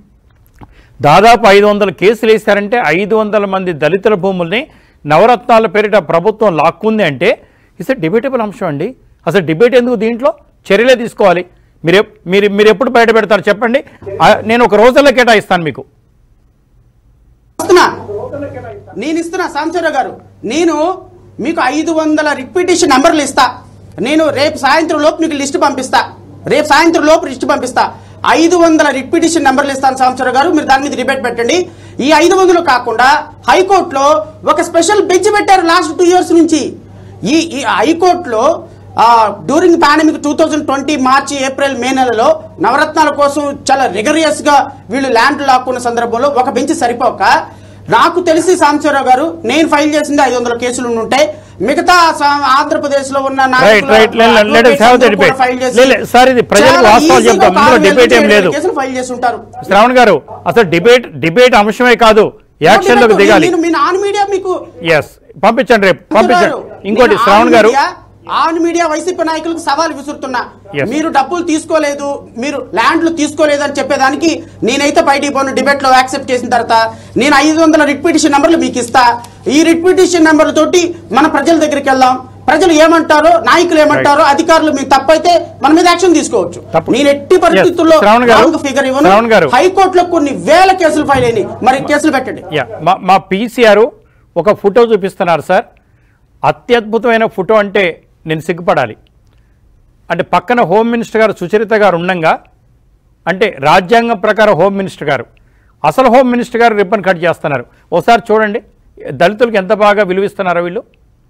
దాదాపు ఐదు వందల కేసులు వేశారంటే ఐదు వందల మంది దళితుల భూముల్ని నవరత్నాల పేరిట ప్రభుత్వం లాక్కుంది అంటే ఇట్స్ డిబేటబుల్ అంశం అండి అసలు డిబేట్ ఎందుకు దీంట్లో చర్యలే తీసుకోవాలి మీరు ఎప్- మీరు మీరు ఎప్పుడు బయట పెడతారు చెప్పండి ఆ, నేను ఒక రోజుల్లో కేటాయిస్తాను మీకు ఇస్తున్నా నేను ఇస్తున్నా సాంబశివరావు గారు నేను మీకు ఐదు వందల రిపిటేషన్ నంబర్లు ఇస్తా నేను రేపు సాయంత్రం లోపు మీకు లిస్ట్ పంపిస్తా రేపు సాయంత్రం లోపు లిస్ట్ పంపిస్తా ఐదు వందల రిపిటేషన్ నెంబర్లు ఇస్తాను సాంబశివరావు గారు మీరు దాని మీద డిబేట్ పెట్టండి ఈ ఐదు వందలు కాకుండా హైకోర్టులో ఒక స్పెషల్ బెంచ్ పెట్టారు లాస్ట్ టూ ఇయర్స్ నుంచి ఈ ఈ హైకోర్టులో during pandemic two thousand twenty మార్చి ఏప్రిల్ మే నెలలో నవరత్నాల కోసం చాలా రిగరియస్ గా వీళ్ళు ల్యాండ్ లాక్కున్న సందర్భంలో ఒక బెంచ్ సరిపోక నాకు తెలిసి సాంబశివరావు గారు నేను ఫైల్ చేసింది ఐదు వందల కేసులు ఉంటాయి మిగతా ఆంధ్రప్రదేశ్ లో ఉన్న right right let us have the debate. లే, లే, సార్ ఇది ప్రజలకు వాస్తవం చెప్తాం ఇందులో డిబేట్ ఏం లేదు కేసులు ఫైల్ చేసి ఉంటారు శ్రావణ్ గారు అసలు డిబేట్ డిబేట్ అంశమే కాదు యాక్షన్లోకి దిగాలి నేను- మీ ఆన్ మీడియా మీకు ఎస్ పంపించండి రేపు పంపించండి ఇంకోటి నేను శ్రావణ్ ఆన్ గారు మీడియా- ఆన్ మీడియా వైసీపీ నాయకులకు సవాల్ విసురుతున్నా Yes. మీరు డబ్బులు తీసుకోలేదు మీరు ల్యాండ్లు తీసుకోలేదు అని చెప్పేదానికి నేనైతే బయటికి పోను డిబేట్ లో యాక్సెప్ట్ చేసిన తర్వాత నేను ఐదు వందల రిట్ పిటిషన్ నెంబర్లు మీకు ఇస్తా ఈ రిట్ పిటిషన్ నెంబర్ల తోటి మన ప్రజల దగ్గరికి వెళ్దాం ప్రజలు ఏమంటారో నాయకులు ఏమంటారో అధికారులు మీకు తప్పైతే మన మీద యాక్షన్ తీసుకోవచ్చు తప్పు. నేను ఎట్టి పరిస్థితుల్లో Yes. శ్రావణ్ గారు. రాంగ్ ఫిగర్ ఇవ్వను శ్రావణ్ గారు. హైకోర్టులో కొన్ని వేల కేసులు ఫైల్ అయినాయి మరి కేసులు పెట్టండి యా మా మా పీసీఆర్ ఒక ఫోటో చూపిస్తున్నారు సార్ అత్యద్భుతమైన ఫోటో అంటే నేను సిగ్గుపడాలి అంటే పక్కన హోమ్ మినిస్టర్ గారు సుచరిత గారు ఉండంగా అంటే రాజ్యాంగం ప్రకారం హోమ్ మినిస్టర్ గారు అసలు హోమ్ మినిస్టర్ గారు రిబ్బన్ కట్ చేస్తున్నారు ఒకసారి చూడండి దళితులకు ఎంత బాగా విలువిస్తున్నారో వీళ్ళు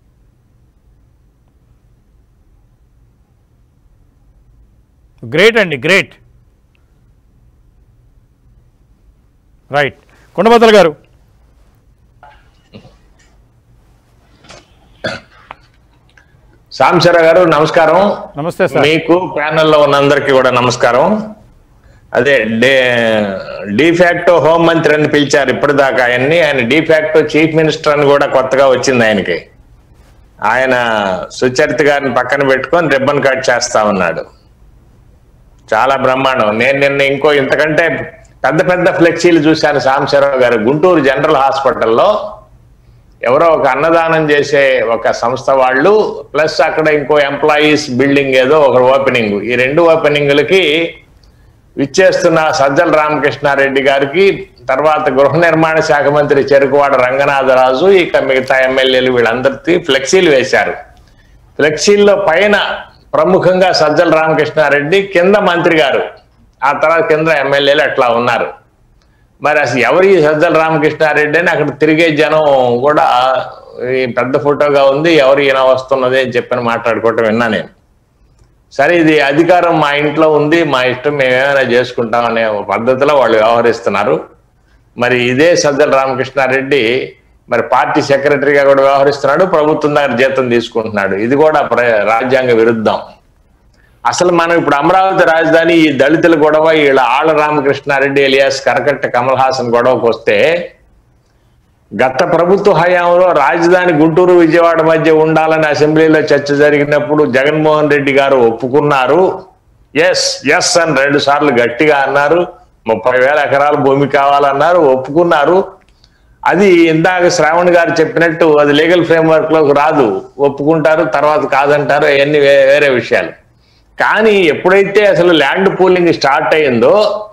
గ్రేట్ అండి గ్రేట్ రైట్ కొండబద్దల గారు సాంబశివరావు గారు నమస్కారం నమస్తే సార్. మీకు ప్యానెల్లో ఉన్న అందరికీ కూడా నమస్కారం అదే డే డిఫాక్టో హోం మంత్రి అని పిలిచారు ఇప్పటిదాకా ఆయన్ని ఆయన డిఫాక్టో చీఫ్ మినిస్టర్ అని కూడా కొత్తగా వచ్చింది ఆయనకి ఆయన సుచరిత గారిని పక్కన పెట్టుకొని రిబ్బన్ కట్ చేస్తా ఉన్నాడు చాలా బ్రహ్మాండం నేను నిన్న ఇంకో ఇంతకంటే పెద్ద పెద్ద ఫ్లెక్సీలు చూశాను సాంబశివరావు గారు గుంటూరు జనరల్ హాస్పిటల్లో ఎవరో ఒక అన్నదానం చేసే ఒక సంస్థ వాళ్ళు ప్లస్ అక్కడ ఇంకో ఎంప్లాయీస్ బిల్డింగ్ ఏదో ఒక ఓపెనింగ్ ఈ రెండు ఓపెనింగ్లకి విచ్చేస్తున్న సజ్జల రామకృష్ణారెడ్డి గారికి తర్వాత గృహ నిర్మాణ శాఖ మంత్రి చెరుకువాడ రంగనాథరాజు ఇక మిగతా ఎమ్మెల్యేలు వీళ్ళందరికీ ఫ్లెక్సీలు వేశారు ఫ్లెక్సీల్లో పైన ప్రముఖంగా సజ్జల రామకృష్ణారెడ్డి కింద మంత్రి గారు ఆ తర్వాత కింద ఎమ్మెల్యేలు అట్లా ఉన్నారు మరి అసలు ఎవరు ఈ సజ్జల రామకృష్ణారెడ్డి అని అక్కడ తిరిగే జనం కూడా ఈ పెద్ద ఫోటోగా ఉంది ఎవరు ఈయన వస్తున్నది అని చెప్పని మాట్లాడుకోవటం విన్నా నేను సరే ఇది అధికారం మా ఇంట్లో ఉంది మా ఇష్టం మేము ఏమైనా చేసుకుంటాం అనే పద్ధతిలో వాళ్ళు వ్యవహరిస్తున్నారు మరి ఇదే సజ్జల రామకృష్ణారెడ్డి మరి పార్టీ సెక్రటరీగా కూడా వ్యవహరిస్తున్నాడు ప్రభుత్వం దగ్గర జీతం తీసుకుంటున్నాడు ఇది కూడా ప్ర- రాజ్యాంగ విరుద్ధం అసలు మనం ఇప్పుడు అమరావతి రాజధాని ఈ దళితుల గొడవ వీళ్ళ ఆళ్ళ రామకృష్ణారెడ్డి ఎలియాస్ కరకట్ట కమల్ హాసన్ గొడవకు వస్తే గత ప్రభుత్వ హయాంలో రాజధాని గుంటూరు విజయవాడ మధ్య ఉండాలని అసెంబ్లీలో చర్చ జరిగినప్పుడు జగన్మోహన్ రెడ్డి గారు ఒప్పుకున్నారు ఎస్ ఎస్ అని రెండు సార్లు గట్టిగా అన్నారు ముప్పై వేల ఎకరాల భూమి కావాలన్నారు ఒప్పుకున్నారు అది ఇందాక శ్రావణ్ గారు చెప్పినట్టు అది లీగల్ ఫ్రేమ్వర్క్ లోకి రాదు ఒప్పుకుంటారు తర్వాత కాదంటారు అవన్నీ వే- వేరే విషయాలు కానీ ఎప్పుడైతే అసలు ల్యాండ్ పూలింగ్ స్టార్ట్ అయిందో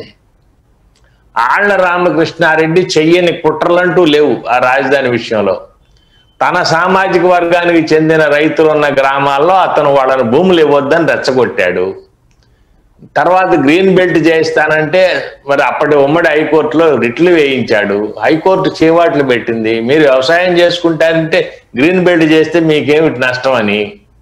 ఆళ్ల రామకృష్ణారెడ్డి చెయ్యని కుట్రలంటూ లేవు ఆ రాజధాని విషయంలో తన సామాజిక వర్గానికి చెందిన రైతులు ఉన్న గ్రామాల్లో అతను వాళ్ళని భూములు ఇవ్వద్దని రెచ్చగొట్టాడు తర్వాత గ్రీన్ బెల్ట్ చేయిస్తానంటే మరి అప్పటి ఉమ్మడి హైకోర్టులో రిట్లు వేయించాడు హైకోర్టు చేవాట్లు పెట్టింది మీరు వ్యవసాయం చేసుకుంటారంటే గ్రీన్ బెల్ట్ చేస్తే మీకేమిటి నష్టం అని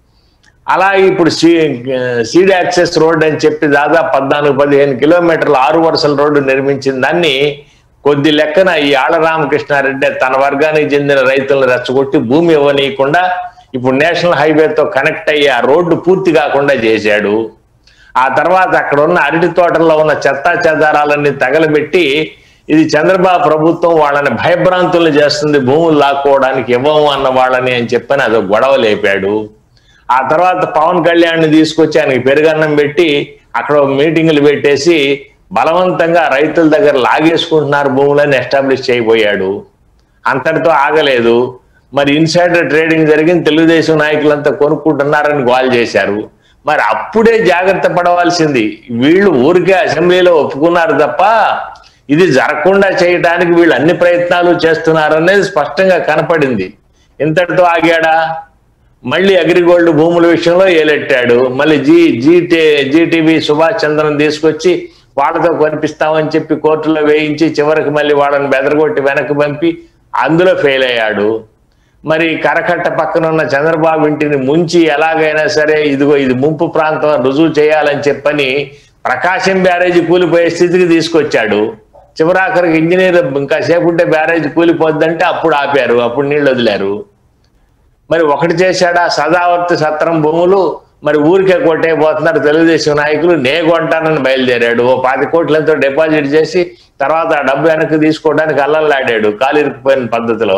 అలా ఇప్పుడు సీ సీడ్ యాక్సెస్ రోడ్ అని చెప్పి దాదాపు పద్నాలుగు పదిహేను కిలోమీటర్ల ఆరు వరుసల రోడ్డు నిర్మించిన దాన్ని కొద్ది లెక్కన ఈ ఆళ్ళ రామకృష్ణారెడ్డి తన వర్గానికి చెందిన రైతులను రెచ్చగొట్టి భూమి ఇవ్వనీయకుండా ఇప్పుడు నేషనల్ హైవేతో కనెక్ట్ అయ్యి ఆ రోడ్డు పూర్తి కాకుండా చేశాడు ఆ తర్వాత అక్కడ ఉన్న అరటి తోటల్లో ఉన్న చెత్తా చెదారాలన్నీ తగలబెట్టి ఇది చంద్రబాబు ప్రభుత్వం వాళ్ళని భయభ్రాంతులు చేస్తుంది భూములు లాక్కోవడానికి ఇవ్వము అన్న వాళ్ళని అని చెప్పని అదో గొడవ లేపాడు ఆ తర్వాత పవన్ కళ్యాణ్ తీసుకొచ్చి ఆయనకి పెరుగన్నం పెట్టి అక్కడ మీటింగులు పెట్టేసి బలవంతంగా రైతుల దగ్గర లాగేసుకుంటున్నారు భూములని ఎస్టాబ్లిష్ చేయబోయాడు అంతటితో ఆగలేదు మరి ఇన్సైడర్ ట్రేడింగ్ జరిగింది తెలుగుదేశం నాయకులంతా కొనుక్కుంటున్నారని గోల్ చేశారు మరి అప్పుడే జాగ్రత్త పడవలసింది వీళ్ళు ఊరికే అసెంబ్లీలో ఒప్పుకున్నారు తప్ప ఇది జరగకుండా చేయడానికి వీళ్ళు అన్ని ప్రయత్నాలు చేస్తున్నారు అనేది స్పష్టంగా కనపడింది ఇంతటితో ఆగాడా మళ్ళీ అగ్రిగోల్డ్ భూముల విషయంలో ఏలెట్టాడు మళ్ళీ G GT GTV Subhash Chandran తీసుకొచ్చి వాళ్ళతో కొనిపిస్తామని చెప్పి కోర్టులో వేయించి చివరికి మళ్ళీ వాళ్ళని బెదరగొట్టి వెనక్కి పంపి అందులో ఫెయిల్ అయ్యాడు మరి కరకట్ట పక్కన ఉన్న చంద్రబాబు ఇంటిని ముంచి ఎలాగైనా సరే ఇదిగో ఇది ముంపు ప్రాంతం అని రుజువు చేయాలని చెప్పని ప్రకాశం బ్యారేజీ కూలిపోయే స్థితికి తీసుకొచ్చాడు చివరాఖరికి ఇంజనీర్ ఇంకా సేపు ఉంటే బ్యారేజీ కూలిపోద్దంటే అప్పుడు ఆపారు అప్పుడు నీళ్లు వదిలారు మరి ఒకటి చేశాడా సదావర్తి సత్రం భూములు మరి ఊరికే కొట్టేయబోతున్నారు తెలుగుదేశం నాయకులు నే కొంటానని బయలుదేరాడు ఓ పాతి కోట్లతో డిపాజిట్ చేసి తర్వాత ఆ డబ్బు వెనక్కి తీసుకోవడానికి అల్లల్లాడాడు కాలిరికిపోయిన పద్ధతిలో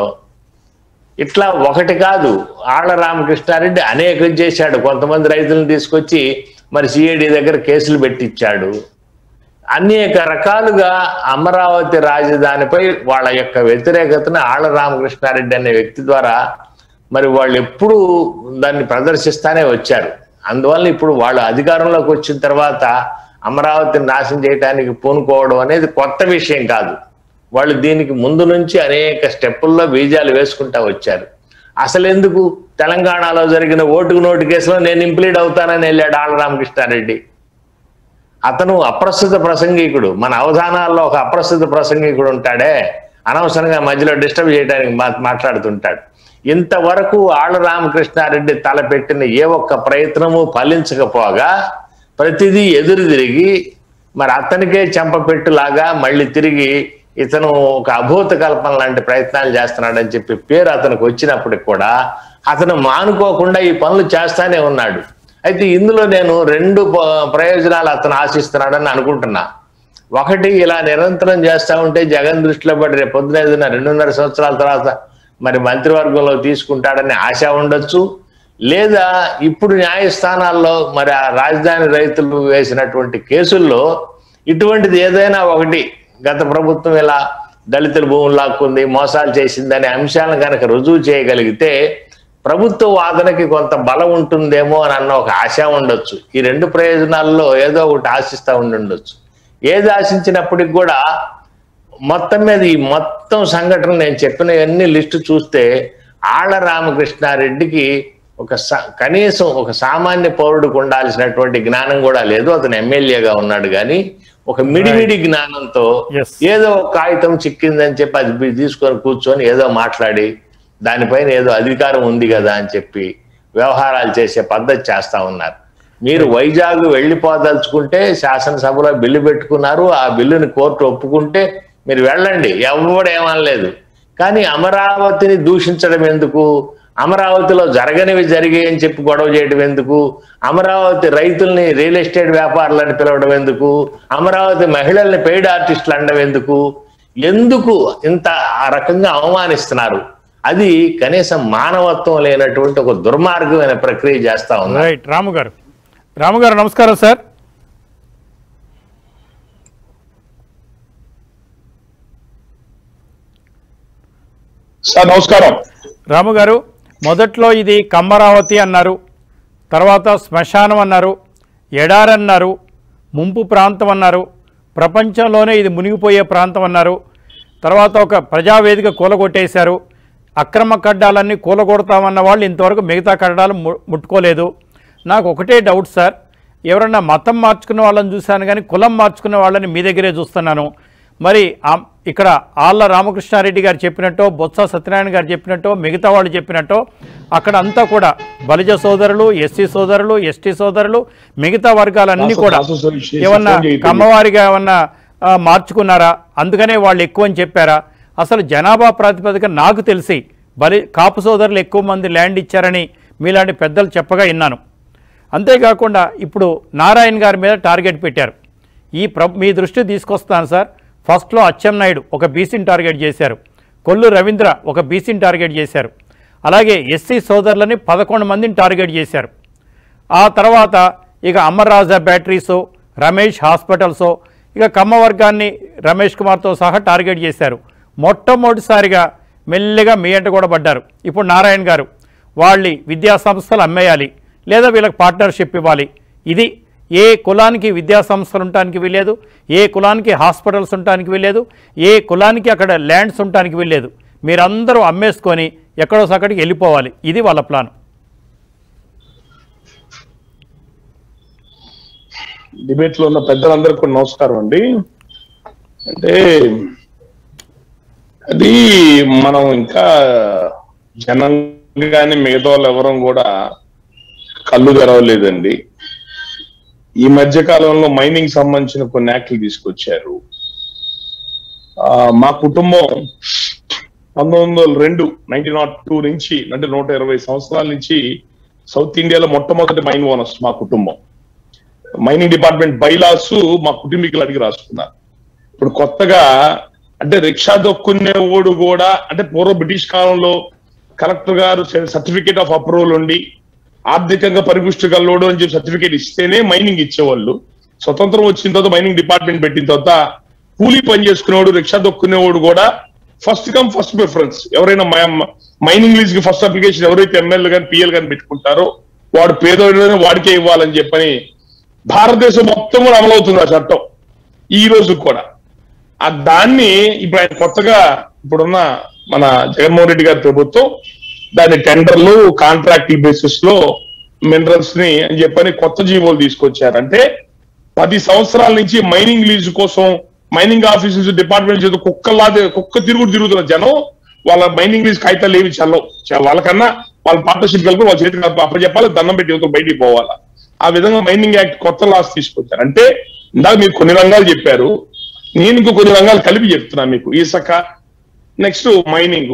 ఇట్లా ఒకటి కాదు ఆళ్ల రామకృష్ణారెడ్డి అనేకం చేశాడు కొంతమంది రైతులను తీసుకొచ్చి మరి సిఐడి దగ్గర కేసులు పెట్టించాడు అనేక రకాలుగా అమరావతి రాజధానిపై వాళ్ళ యొక్క వ్యతిరేకతను ఆళ్ల రామకృష్ణారెడ్డి అనే వ్యక్తి ద్వారా మరి వాళ్ళు ఎప్పుడు దాన్ని ప్రదర్శిస్తానే వచ్చారు అందువల్ల ఇప్పుడు వాళ్ళు అధికారంలోకి వచ్చిన తర్వాత అమరావతిని నాశనం చేయడానికి పూనుకోవడం అనేది కొత్త విషయం కాదు వాళ్ళు దీనికి ముందు నుంచి అనేక స్టెప్పుల్లో బీజాలు వేసుకుంటా వచ్చారు అసలు ఎందుకు తెలంగాణలో జరిగిన ఓటుకు నోటు కేసులో నేను ఇంప్లీడ్ అవుతానని వెళ్ళాడు ఆళ్ళ రామకృష్ణారెడ్డి అతను అప్రస్తుత ప్రసంగికుడు మన అవధానాల్లో ఒక అప్రస్తుత ప్రసంగికుడు ఉంటాడే అనవసరంగా మధ్యలో డిస్టర్బ్ చేయడానికి మా- మాట్లాడుతుంటాడు ఇంతవరకు ఆళ్ళ రామకృష్ణారెడ్డి తలపెట్టిన ఏ ఒక్క ప్రయత్నము ఫలించకపోగా ప్రతిదీ ఎదురు తిరిగి మరి అతనికే చెంపపెట్టులాగా మళ్ళీ తిరిగి ఇతను ఒక అభూత కల్పన లాంటి ప్రయత్నాలు చేస్తున్నాడని చెప్పి పేరు అతనికి వచ్చినప్పటికి కూడా అతను మానుకోకుండా ఈ పనులు చేస్తానే ఉన్నాడు అయితే ఇందులో నేను రెండు ప- ప్రయోజనాలు అతను ఆశిస్తున్నాడని అనుకుంటున్నా ఒకటి ఇలా నిరంతరం చేస్తా ఉంటే జగన్ దృష్టిలో పడి రేపు పొద్దున ఏదైనా రెండున్నర సంవత్సరాల తర్వాత మరి మంత్రివర్గంలో తీసుకుంటాడని ఆశ ఉండొచ్చు లేదా ఇప్పుడు న్యాయస్థానాల్లో మరి ఆ రాజధాని రైతులు వేసినటువంటి కేసుల్లో ఇటువంటిది ఏదైనా ఒకటి గత ప్రభుత్వం ఇలా దళితుల భూములు లాక్కుంది మోసాలు చేసిందనే అంశాలను కనుక రుజువు చేయగలిగితే ప్రభుత్వ వాదనకి కొంత బలం ఉంటుందేమో అని అన్న ఒక ఆశ ఉండొచ్చు ఈ రెండు ప్రయోజనాల్లో ఏదో ఒకటి ఆశిస్తా ఉండి ఉండొచ్చు ఏది ఆశించినప్పటికి కూడా మొత్తం మీద ఈ మొత్తం సంఘటన నేను చెప్పినవన్నీ లిస్టు చూస్తే ఆళ్ల రామకృష్ణారెడ్డికి ఒక స- కనీసం ఒక సామాన్య పౌరుడికి ఉండాల్సినటువంటి జ్ఞానం కూడా లేదు అతను ఎమ్మెల్యేగా ఉన్నాడు కానీ ఒక మిడిమిడి జ్ఞానంతో Yes. ఏదో ఒక కాగితం చిక్కిందని చెప్పి అది బి- తీసుకొని కూర్చొని ఏదో మాట్లాడి దానిపైన ఏదో అధికారం ఉంది కదా అని చెప్పి వ్యవహారాలు చేసే పద్ధతి చేస్తా ఉన్నారు మీరు వైజాగ్ వెళ్ళిపోదలుచుకుంటే శాసనసభలో బిల్లు పెట్టుకున్నారు ఆ బిల్లుని కోర్టు ఒప్పుకుంటే మీరు వెళ్ళండి ఎవరు ఏమనలేదు కానీ అమరావతిని దూషించడం ఎందుకు అమరావతిలో జరగనివి జరిగాయి అని చెప్పి గొడవ చేయడం ఎందుకు అమరావతి రైతుల్ని రియల్ ఎస్టేట్ వ్యాపారులని పిలవడం ఎందుకు అమరావతి మహిళల్ని పెయిడ్ ఆర్టిస్టులు అనడం ఎందుకు ఎందుకు ఇంత ఆ రకంగా అవమానిస్తున్నారు అది కనీసం మానవత్వం లేనటువంటి ఒక దుర్మార్గమైన ప్రక్రియ చేస్తా ఉన్నారు రైట్ రాము గారు రాము గారు నమస్కారం సార్ సార్ నమస్కారం రాము గారు మొదట్లో ఇది కమ్మరావతి అన్నారు తర్వాత శ్మశానం అన్నారు ఎడారన్నారు ముంపు ప్రాంతం అన్నారు ప్రపంచంలోనే ఇది మునిగిపోయే ప్రాంతం అన్నారు తర్వాత ఒక ప్రజావేదిక కూలగొట్టేశారు అక్రమ కడ్డాలన్నీ కూలగొడతామన్న వాళ్ళు ఇంతవరకు మిగతా కడ్డాలు ము- ముట్టుకోలేదు నాకు ఒకటే డౌట్ సార్ ఎవరన్నా మతం మార్చుకున్న వాళ్ళని చూశాను కానీ కులం మార్చుకున్న వాళ్ళని మీ దగ్గరే చూస్తున్నాను మరి ఆ- ఇక్కడ ఆళ్ళ రామకృష్ణారెడ్డి గారు చెప్పినట్టో బొత్స సత్యనారాయణ గారు చెప్పినట్టో మిగతా వాళ్ళు చెప్పినట్టో అక్కడ అంతా కూడా బలిజ సోదరులు ఎస్సీ సోదరులు ఎస్టీ సోదరులు మిగతా వర్గాలన్నీ దాసు- కూడా దాసు సోదరులు చేసి ఏమన్నా ఫోన్ చేయలేదు. కమ్మవారిగా ఏమన్నా ఆ, మార్చుకున్నారా అందుకనే వాళ్ళు ఎక్కువ అని చెప్పారా అసలు జనాభా ప్రాతిపదిక నాకు తెలిసి బలి కాపు సోదరులు ఎక్కువ మంది ల్యాండ్ ఇచ్చారని మీలాంటి పెద్దలు చెప్పగా విన్నాను అంతేకాకుండా ఇప్పుడు నారాయణ గారి మీద టార్గెట్ పెట్టారు ఈ ప్ర మీ దృష్టి తీసుకొస్తాను సార్ ఫస్ట్లో అచ్చెన్నాయుడు ఒక బీసీని టార్గెట్ చేశారు కొల్లు రవీంద్ర ఒక బీసీని టార్గెట్ చేశారు అలాగే ఎస్సీ సోదరులని పదకొండు మందిని టార్గెట్ చేశారు ఆ తర్వాత ఇక అమర్రాజా బ్యాటరీసో రమేష్ హాస్పిటల్సో ఇక కమ్మ వర్గాన్ని రమేష్ కుమార్తో సహా టార్గెట్ చేశారు మొట్టమొదటిసారిగా మెల్లిగా మీ అంట కూడా పడ్డారు ఇప్పుడు నారాయణ గారు వాళ్ళ విద్యా సంస్థలు అమ్మేయాలి లేదా వీళ్ళకి పార్ట్నర్షిప్ ఇవ్వాలి ఇది ఏ కులానికి విద్యా సంస్థలు ఉండటానికి వీల్లేదు ఏ కులానికి హాస్పిటల్స్ ఉండటానికి వీల్లేదు ఏ కులానికి అక్కడ ల్యాండ్స్ ఉండటానికి వీల్లేదు మీరందరూ అమ్మేసుకొని ఎక్కడో సక్కడికి వెళ్ళిపోవాలి ఇది వాళ్ళ ప్లాన్ డిబేట్ లో ఉన్న పెద్దలందరికీ కూడా నమస్కారం అండి అంటే అది మనం ఇంకా జనం కానీ మిగతా వాళ్ళు ఎవరం కూడా కళ్ళు తెరవలేదండి ఈ మధ్య కాలంలో మైనింగ్ సంబంధించిన కొన్ని యాక్ట్లు తీసుకొచ్చారు ఆ, మా కుటుంబం పంతొమ్మిది వందల రెండు నైన్టీన్ నాట్ టూ నుంచి అంటే నూట ఇరవై సంవత్సరాల నుంచి సౌత్ ఇండియాలో మొట్టమొదటి మైన్ ఓనర్స్ మా కుటుంబం మైనింగ్ డిపార్ట్మెంట్ బైలాస్ మా కుటుంబీకులు అడిగి రాసుకున్నారు ఇప్పుడు కొత్తగా అంటే రిక్షా దొక్కునే ఓడు కూడా అంటే పూర్వ బ్రిటిష్ కాలంలో కలెక్టర్ గారు సర్టిఫికేట్ ఆఫ్ అప్రూవల్ ఉండి ఆర్థికంగా పరిపుష్టి గల్లోడు అని చెప్పి సర్టిఫికేట్ ఇస్తేనే మైనింగ్ ఇచ్చేవాళ్ళు స్వతంత్రం వచ్చిన తర్వాత మైనింగ్ డిపార్ట్మెంట్ పెట్టిన తర్వాత కూలీ పని చేసుకునేవాడు రిక్షా దొక్కునేవాడు కూడా ఫస్ట్ కమ్ ఫస్ట్ ప్రిఫరెన్స్ ఎవరైనా మైనింగ్ లీజ్ కి ఫస్ట్ అప్లికేషన్ ఎవరైతే ఎమ్మెల్యే కానీ పిఎల్ కానీ పెట్టుకుంటారో వాడు పేదోడైనా వాడికే ఇవ్వాలని చెప్పని భారతదేశం మొత్తం కూడా అమలవుతుంది ఆ చట్టం ఈ రోజు కూడా ఆ దాన్ని ఇప్పుడు ఆయన కొత్తగా ఇప్పుడున్న మన జగన్మోహన్ రెడ్డి గారి ప్రభుత్వం దాని టెండర్లు కాంట్రాక్ట్ బేసిస్ లో మినరల్స్ ని అని చెప్పని కొత్త జీవోలు తీసుకొచ్చారు అంటే పది సంవత్సరాల నుంచి మైనింగ్ లీజు కోసం మైనింగ్ ఆఫీసెస్ డిపార్ట్మెంట్ చేత కుక్కలా కుక్క తిరుగుడు తిరుగుతున్న జనం వాళ్ళ మైనింగ్ లీజ్ కాగితాలు ఏవి చల్లవు చ- వాళ్ళకన్నా వాళ్ళ పార్ట్నర్షిప్ కలిపి వాళ్ళ చేతికి అప్పచెప్పాలి దండం పెట్టి యువతలు బయటికి పోవాలా ఆ విధంగా మైనింగ్ యాక్ట్ కొత్త లాస్ తీసుకొచ్చారు అంటే ఇందాక మీరు కొన్ని రంగాలు చెప్పారు నేను ఇంకో కొన్ని రంగాలు కలిపి చెప్తున్నా మీకు ఇసుక నెక్స్ట్ మైనింగ్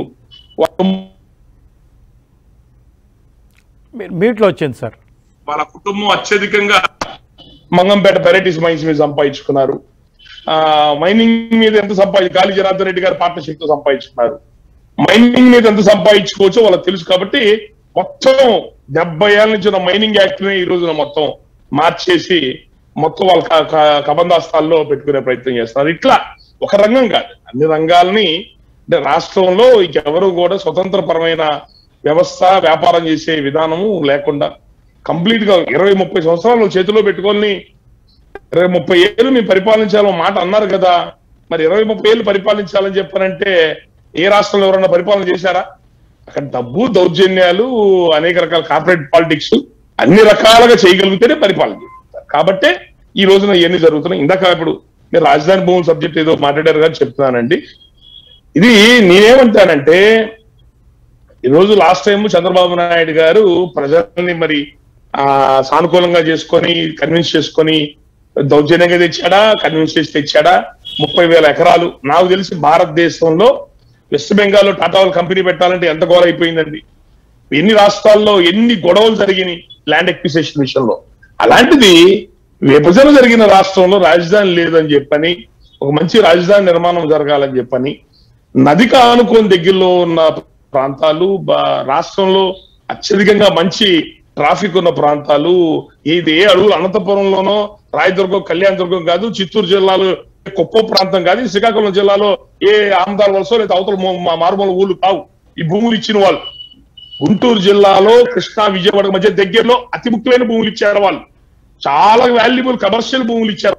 మీరు మీట్లో వచ్చింది సార్ వాళ్ళ కుటుంబం అత్యధికంగా మంగంపేట వెరైటీస్ మైన్స్ మీద సంపాదించుకున్నారు ఆ మైనింగ్ మీద ఎంత సంపాదించు గాలి జనార్దన్ రెడ్డి గారి పార్ట్నర్షిప్ తో సంపాదించుకున్నారు మైనింగ్ మీద ఎంత సంపాదించుకోవచ్చో వాళ్ళకి తెలుసు కాబట్టి మొత్తం డెబ్బై ఏళ్ళ నుంచి ఉన్న మైనింగ్ యాక్ట్ ని ఈ రోజున మొత్తం మార్చేసి మొత్తం వాళ్ళ క- క- కబందాస్తాల్లో పెట్టుకునే ప్రయత్నం చేస్తున్నారు ఇట్లా ఒక రంగం కాదు అన్ని రంగాల్ని అంటే రాష్ట్రంలో ఇంకెవరు కూడా స్వతంత్రపరమైన వ్యవస్థ వ్యాపారం చేసే విధానము లేకుండా కంప్లీట్ గా ఇరవై ముప్పై సంవత్సరాలు చేతిలో పెట్టుకొని ఇరవై ముప్పై ఏళ్ళు మేము పరిపాలించాలో మాట అన్నారు కదా మరి ఇరవై ముప్పై ఏళ్ళు పరిపాలించాలని చెప్పారంటే ఏ రాష్ట్రంలో ఎవరన్నా పరిపాలన చేశారా అక్కడ డబ్బు దౌర్జన్యాలు అనేక రకాల కార్పొరేట్ పాలిటిక్స్ అన్ని రకాలుగా చేయగలిగితేనే పరిపాలన చేస్తారు కాబట్టే ఈ రోజున ఇవన్నీ జరుగుతున్నాయి ఇందాక ఇప్పుడు మీరు రాజధాని భూముల సబ్జెక్ట్ ఏదో మాట్లాడారు కానీ చెప్తున్నానండి ఇది నేనేమంటానంటే ఈ రోజు లాస్ట్ టైం చంద్రబాబు నాయుడు గారు ప్రజల్ని మరి ఆ సానుకూలంగా చేసుకొని కన్విన్స్ చేసుకొని దౌర్జన్యంగా తెచ్చాడా కన్విన్స్ చేసి తెచ్చాడా ముప్పై వేల ఎకరాలు నాకు తెలిసి భారతదేశంలో వెస్ట్ బెంగాల్లో టాటా వాళ్ళ కంపెనీ పెట్టాలంటే ఎంత గోల అయిపోయిందండి ఎన్ని రాష్ట్రాల్లో ఎన్ని గొడవలు జరిగినాయి ల్యాండ్ ఎక్విసేషన్ విషయంలో అలాంటిది విభజన జరిగిన రాష్ట్రంలో రాజధాని లేదని చెప్పని ఒక మంచి రాజధాని నిర్మాణం జరగాలని చెప్పని నదికి ఆనుకోని దగ్గరలో ఉన్న ప్రాంతాలు బా- రాష్ట్రంలో అత్యధికంగా మంచి ట్రాఫిక్ ఉన్న ప్రాంతాలు ఇది ఏ అడుగులు అనంతపురంలోనో రాయదుర్గం కళ్యాణదుర్గం కాదు చిత్తూరు జిల్లాలో కుప్పం ప్రాంతం కాదు ఈ శ్రీకాకుళం జిల్లాలో ఏ ఆమదాల వలసో లేదా అవతల మో- మా మారుమూల ఊళ్ళు కావు ఈ భూములు ఇచ్చిన వాళ్ళు గుంటూరు జిల్లాలో కృష్ణా విజయవాడ మధ్య దగ్గరలో అతి ముఖ్యమైన భూములు ఇచ్చారు వాళ్ళు చాలా వాల్యుబుల్ కమర్షియల్ భూములు ఇచ్చారు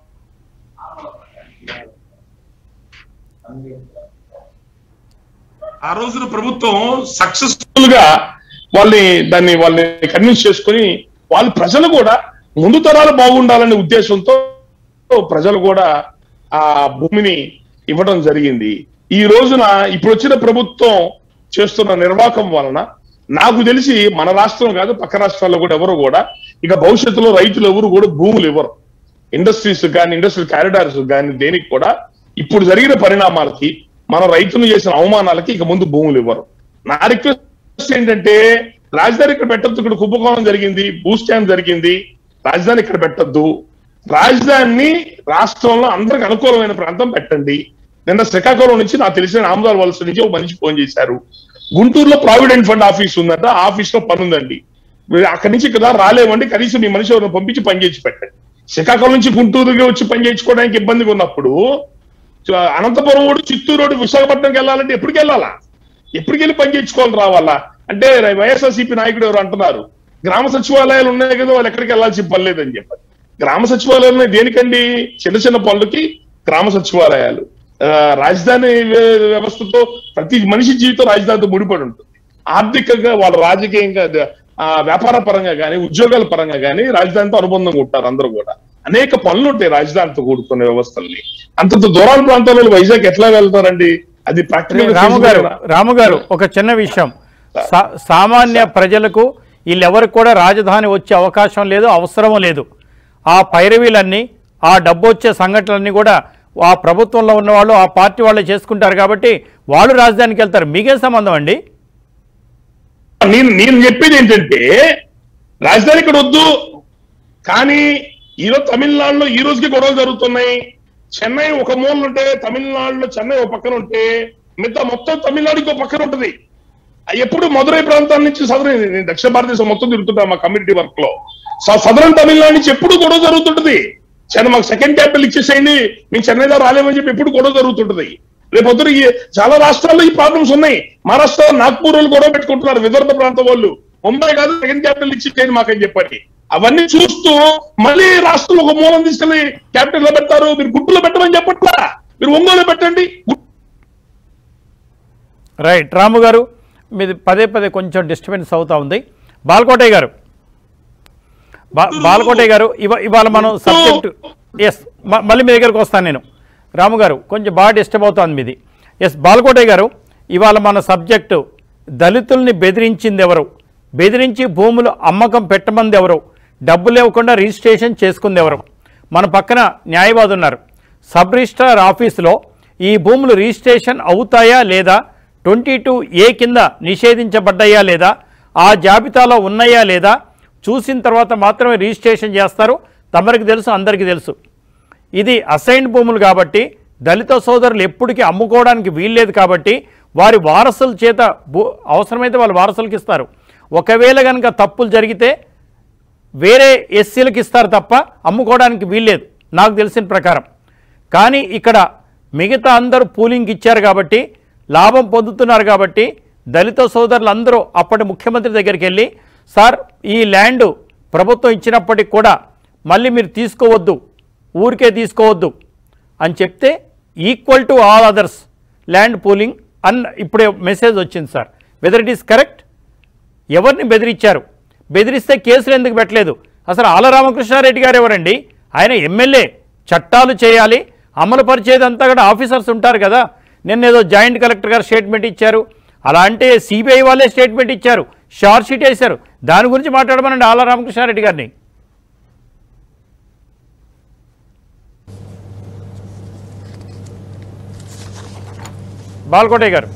ఆ రోజున ప్రభుత్వం సక్సెస్ఫుల్ గా వాళ్ళని దాన్ని వాళ్ళని కన్విన్స్ చేసుకొని వాళ్ళు ప్రజలు కూడా ముందు తరాలు బాగుండాలనే ఉద్దేశంతో ప్రజలు కూడా ఆ భూమిని ఇవ్వడం జరిగింది ఈ రోజున ఇప్పుడు వచ్చిన ప్రభుత్వం చేస్తున్న నిర్వాహకం వలన నాకు తెలిసి మన రాష్ట్రం కాదు పక్క రాష్ట్రాల్లో కూడా ఎవరు కూడా ఇక భవిష్యత్తులో రైతులు ఎవరు కూడా భూములు ఇవ్వరు ఇండస్ట్రీస్ కానీ ఇండస్ట్రియల్ కారిడార్స్ కానీ దేనికి కూడా ఇప్పుడు జరిగిన పరిణామాలకి మన రైతులు చేసిన అవమానాలకి ఇక ముందు భూములు ఇవ్వరు నా రిక్వెస్ట్ ఏంటంటే రాజధాని ఇక్కడ పెట్టద్దు ఇక్కడ కుంభకోణం జరిగింది భూ స్కామ్ జరిగింది రాజధాని ఇక్కడ పెట్టద్దు రాజధానిని రాష్ట్రంలో అందరికి అనుకూలమైన ప్రాంతం పెట్టండి నిన్న శ్రీకాకుళం నుంచి నాకు తెలిసిన ఆమదాల వలస నుంచి ఒక మనిషి ఫోన్ చేశారు గుంటూరులో ప్రావిడెంట్ ఫండ్ ఆఫీస్ ఉందంట ఆ ఆఫీస్ లో పని ఉందండి మీరు అక్కడి నుంచి ఇక్కడ రాలేమండి కనీసం మీ మనిషి ఎవరిని పంపించి పని చేసి పెట్టండి శ్రీకాకుళం నుంచి గుంటూరుకి వచ్చి పని చేయించుకోవడానికి ఇబ్బందిగా ఉన్నప్పుడు చ- అనంతపురం రోడ్డు చిత్తూరు రోడ్డు విశాఖపట్నంకి వెళ్ళాలంటే ఎప్పటికి వెళ్ళాలా ఎప్పటికి వెళ్ళి పని చేయించుకోవాలి రావాలా అంటే వైఎస్ఆర్సీపీ నాయకుడు ఎవరు అంటున్నారు గ్రామ సచివాలయాలు ఉన్నాయి కదా వాళ్ళు ఎక్కడికి వెళ్ళాల్సిన పని లేదని చెప్పారు గ్రామ సచివాలయాలు ఉన్నాయి దేనికండి చిన్న చిన్న పనులకి గ్రామ సచివాలయాలు ఆ, రాజధాని వ్య- వ్యవస్థతో ప్రతి మనిషి జీవితం రాజధానితో ముడిపడి ఉంటుంది ఆర్థికంగా వాళ్ళ రాజకీయంగా ద- ఆ, వ్యాపార పరంగా కానీ ఉద్యోగాల పరంగా కానీ రాజధానితో అనుబంధంగా ఉంటారు అందరూ కూడా అనేక పనులు ఉంటాయి రాజధానితో కూడుకునే వ్యవస్థల్ని అంతంత దూరాల ప్రాంతాలలో వైజాగ్ ఎట్లా వెళ్తారండి అది ప్రాక్టికల్ రాము గారు రాము గారు ఒక చిన్న విషయం సా- సామాన్య ప్రజలకు వీళ్ళెవరికి కూడా రాజధాని వచ్చే అవకాశం లేదు అవసరం లేదు ఆ పైరవీలన్నీ ఆ డబ్బు వచ్చే సంఘటనలన్నీ కూడా ఆ ప్రభుత్వంలో ఉన్న వాళ్ళు ఆ పార్టీ వాళ్ళు చేసుకుంటారు కాబట్టి వాళ్ళు రాజధానికి వెళ్తారు మీకే సంబంధం అండి నేను నేను చెప్పేది ఏంటంటే రాజధాని ఇక్కడ వద్దు కానీ ఈరోజు తమిళనాడులో ఈ రోజుకి గొడవలు జరుగుతున్నాయి చెన్నై ఒక మూలన ఉంటే తమిళనాడులో చెన్నై ఒక పక్కన ఉంటే మిగతా మొత్తం తమిళనాడుకి ఒక పక్కన ఉంటుంది ఆ ఎప్పుడు మదురై ప్రాంతాల నుంచి సదరన్ నేను దక్షిణ భారతదేశం మొత్తం తిరుగుతుంటా మా కమ్యూనిటీ వర్క్ లో స- సదరన్ తమిళనాడు నుంచి ఎప్పుడు గొడవ జరుగుతుంటది చెన్నై మాకు సెకండ్ క్యాపిటల్ ఇచ్చేసేయండి మేము చెన్నై దాకా రాలేమని చెప్పి ఎప్పుడు గొడవ జరుగుతుంటది రేపు పొద్దున ఈ చాలా రాష్ట్రాల్లో ఈ ప్రాబ్లమ్స్ ఉన్నాయి మహారాష్ట్ర నాగ్పూర్ వాళ్ళు గొడవ పెట్టుకుంటున్నారు విదర్భ ప్రాంతం వాళ్ళు ముంబై కాదు సెకండ్ క్యాపిటల్ ఇచ్చేసేయండి మాకని చెప్పండి అవన్నీ చూస్తూ మళ్ళీ రాష్ట్రంలో ఒక మూలం తీసుకెళ్లి క్యాపిటల్ లో పెడతారు మీరు గుట్టులో పెట్టమని చెప్పట్లా మీరు ఒంగోలు పెట్టండి రైట్ రాము గారు మీది పదే పదే కొంచెం డిస్టర్బెన్స్ అవుతా ఉంది బాల్కోటయ్య గారు బా- బాలకోటయ్య గారు ఇవా ఇవాళ మనం సబ్జెక్ట్ ఎస్ మళ్ళీ మీ దగ్గరకు వస్తాను నేను రాము గారు కొంచెం బాగా డిస్టర్బ్ అవుతుంది మీది ఎస్ బాలకోటయ్య గారు ఇవాళ మన సబ్జెక్టు దళితుల్ని బెదిరించింది ఎవరు బెదిరించి భూములు అమ్మకం పెట్టమంది ఎవరు డబ్బు లేకుండా రిజిస్ట్రేషన్ చేసుకుంది ఎవరు మన పక్కన న్యాయవాది ఉన్నారు సబ్ రిజిస్ట్రార్ ఆఫీసులో ఈ భూములు రిజిస్ట్రేషన్ అవుతాయా లేదా ట్వంటీ టూ ఏ కింద నిషేధించబడ్డాయా లేదా ఆ జాబితాలో ఉన్నాయా లేదా చూసిన తర్వాత మాత్రమే రిజిస్ట్రేషన్ చేస్తారు తమరికి తెలుసు అందరికీ తెలుసు ఇది అసైన్డ్ భూములు కాబట్టి దళిత సోదరులు ఎప్పటికీ అమ్ముకోవడానికి వీల్లేదు కాబట్టి వారి వారసుల చేత భూ అవసరమైతే వాళ్ళ వారసులకు ఇస్తారు ఒకవేళ కనుక తప్పులు జరిగితే వేరే ఎస్సీలకు ఇస్తారు తప్ప అమ్ముకోవడానికి వీల్లేదు నాకు తెలిసిన ప్రకారం కానీ ఇక్కడ మిగతా అందరూ పూలింగ్ ఇచ్చారు కాబట్టి లాభం పొందుతున్నారు కాబట్టి దళిత సోదరులు అందరూ అప్పటి ముఖ్యమంత్రి దగ్గరికి వెళ్ళి సార్ ఈ ల్యాండ్ ప్రభుత్వం ఇచ్చినప్పటికి కూడా మళ్ళీ మీరు తీసుకోవద్దు ఊరికే తీసుకోవద్దు అని చెప్తే equal to all others land pooling అన్ ఇప్పుడే మెసేజ్ వచ్చింది sir whether it is correct ఎవరిని బెదిరించారు బెదిరిస్తే కేసులు ఎందుకు పెట్టలేదు అసలు ఆల రామకృష్ణారెడ్డి గారు ఎవరండి ఆయన ఎమ్మెల్యే చట్టాలు చేయాలి అమలు పరిచేదంతా కూడా ఆఫీసర్స్ ఉంటారు కదా నిన్న ఏదో జాయింట్ కలెక్టర్ గారు స్టేట్మెంట్ ఇచ్చారు అలా అంటే సిబిఐ వాళ్ళే స్టేట్మెంట్ ఇచ్చారు షార్ట్ షీట్ వేశారు దాని గురించి మాట్లాడమనండి ఆల రామకృష్ణారెడ్డి గారిని బాల్కోటయ్య గారు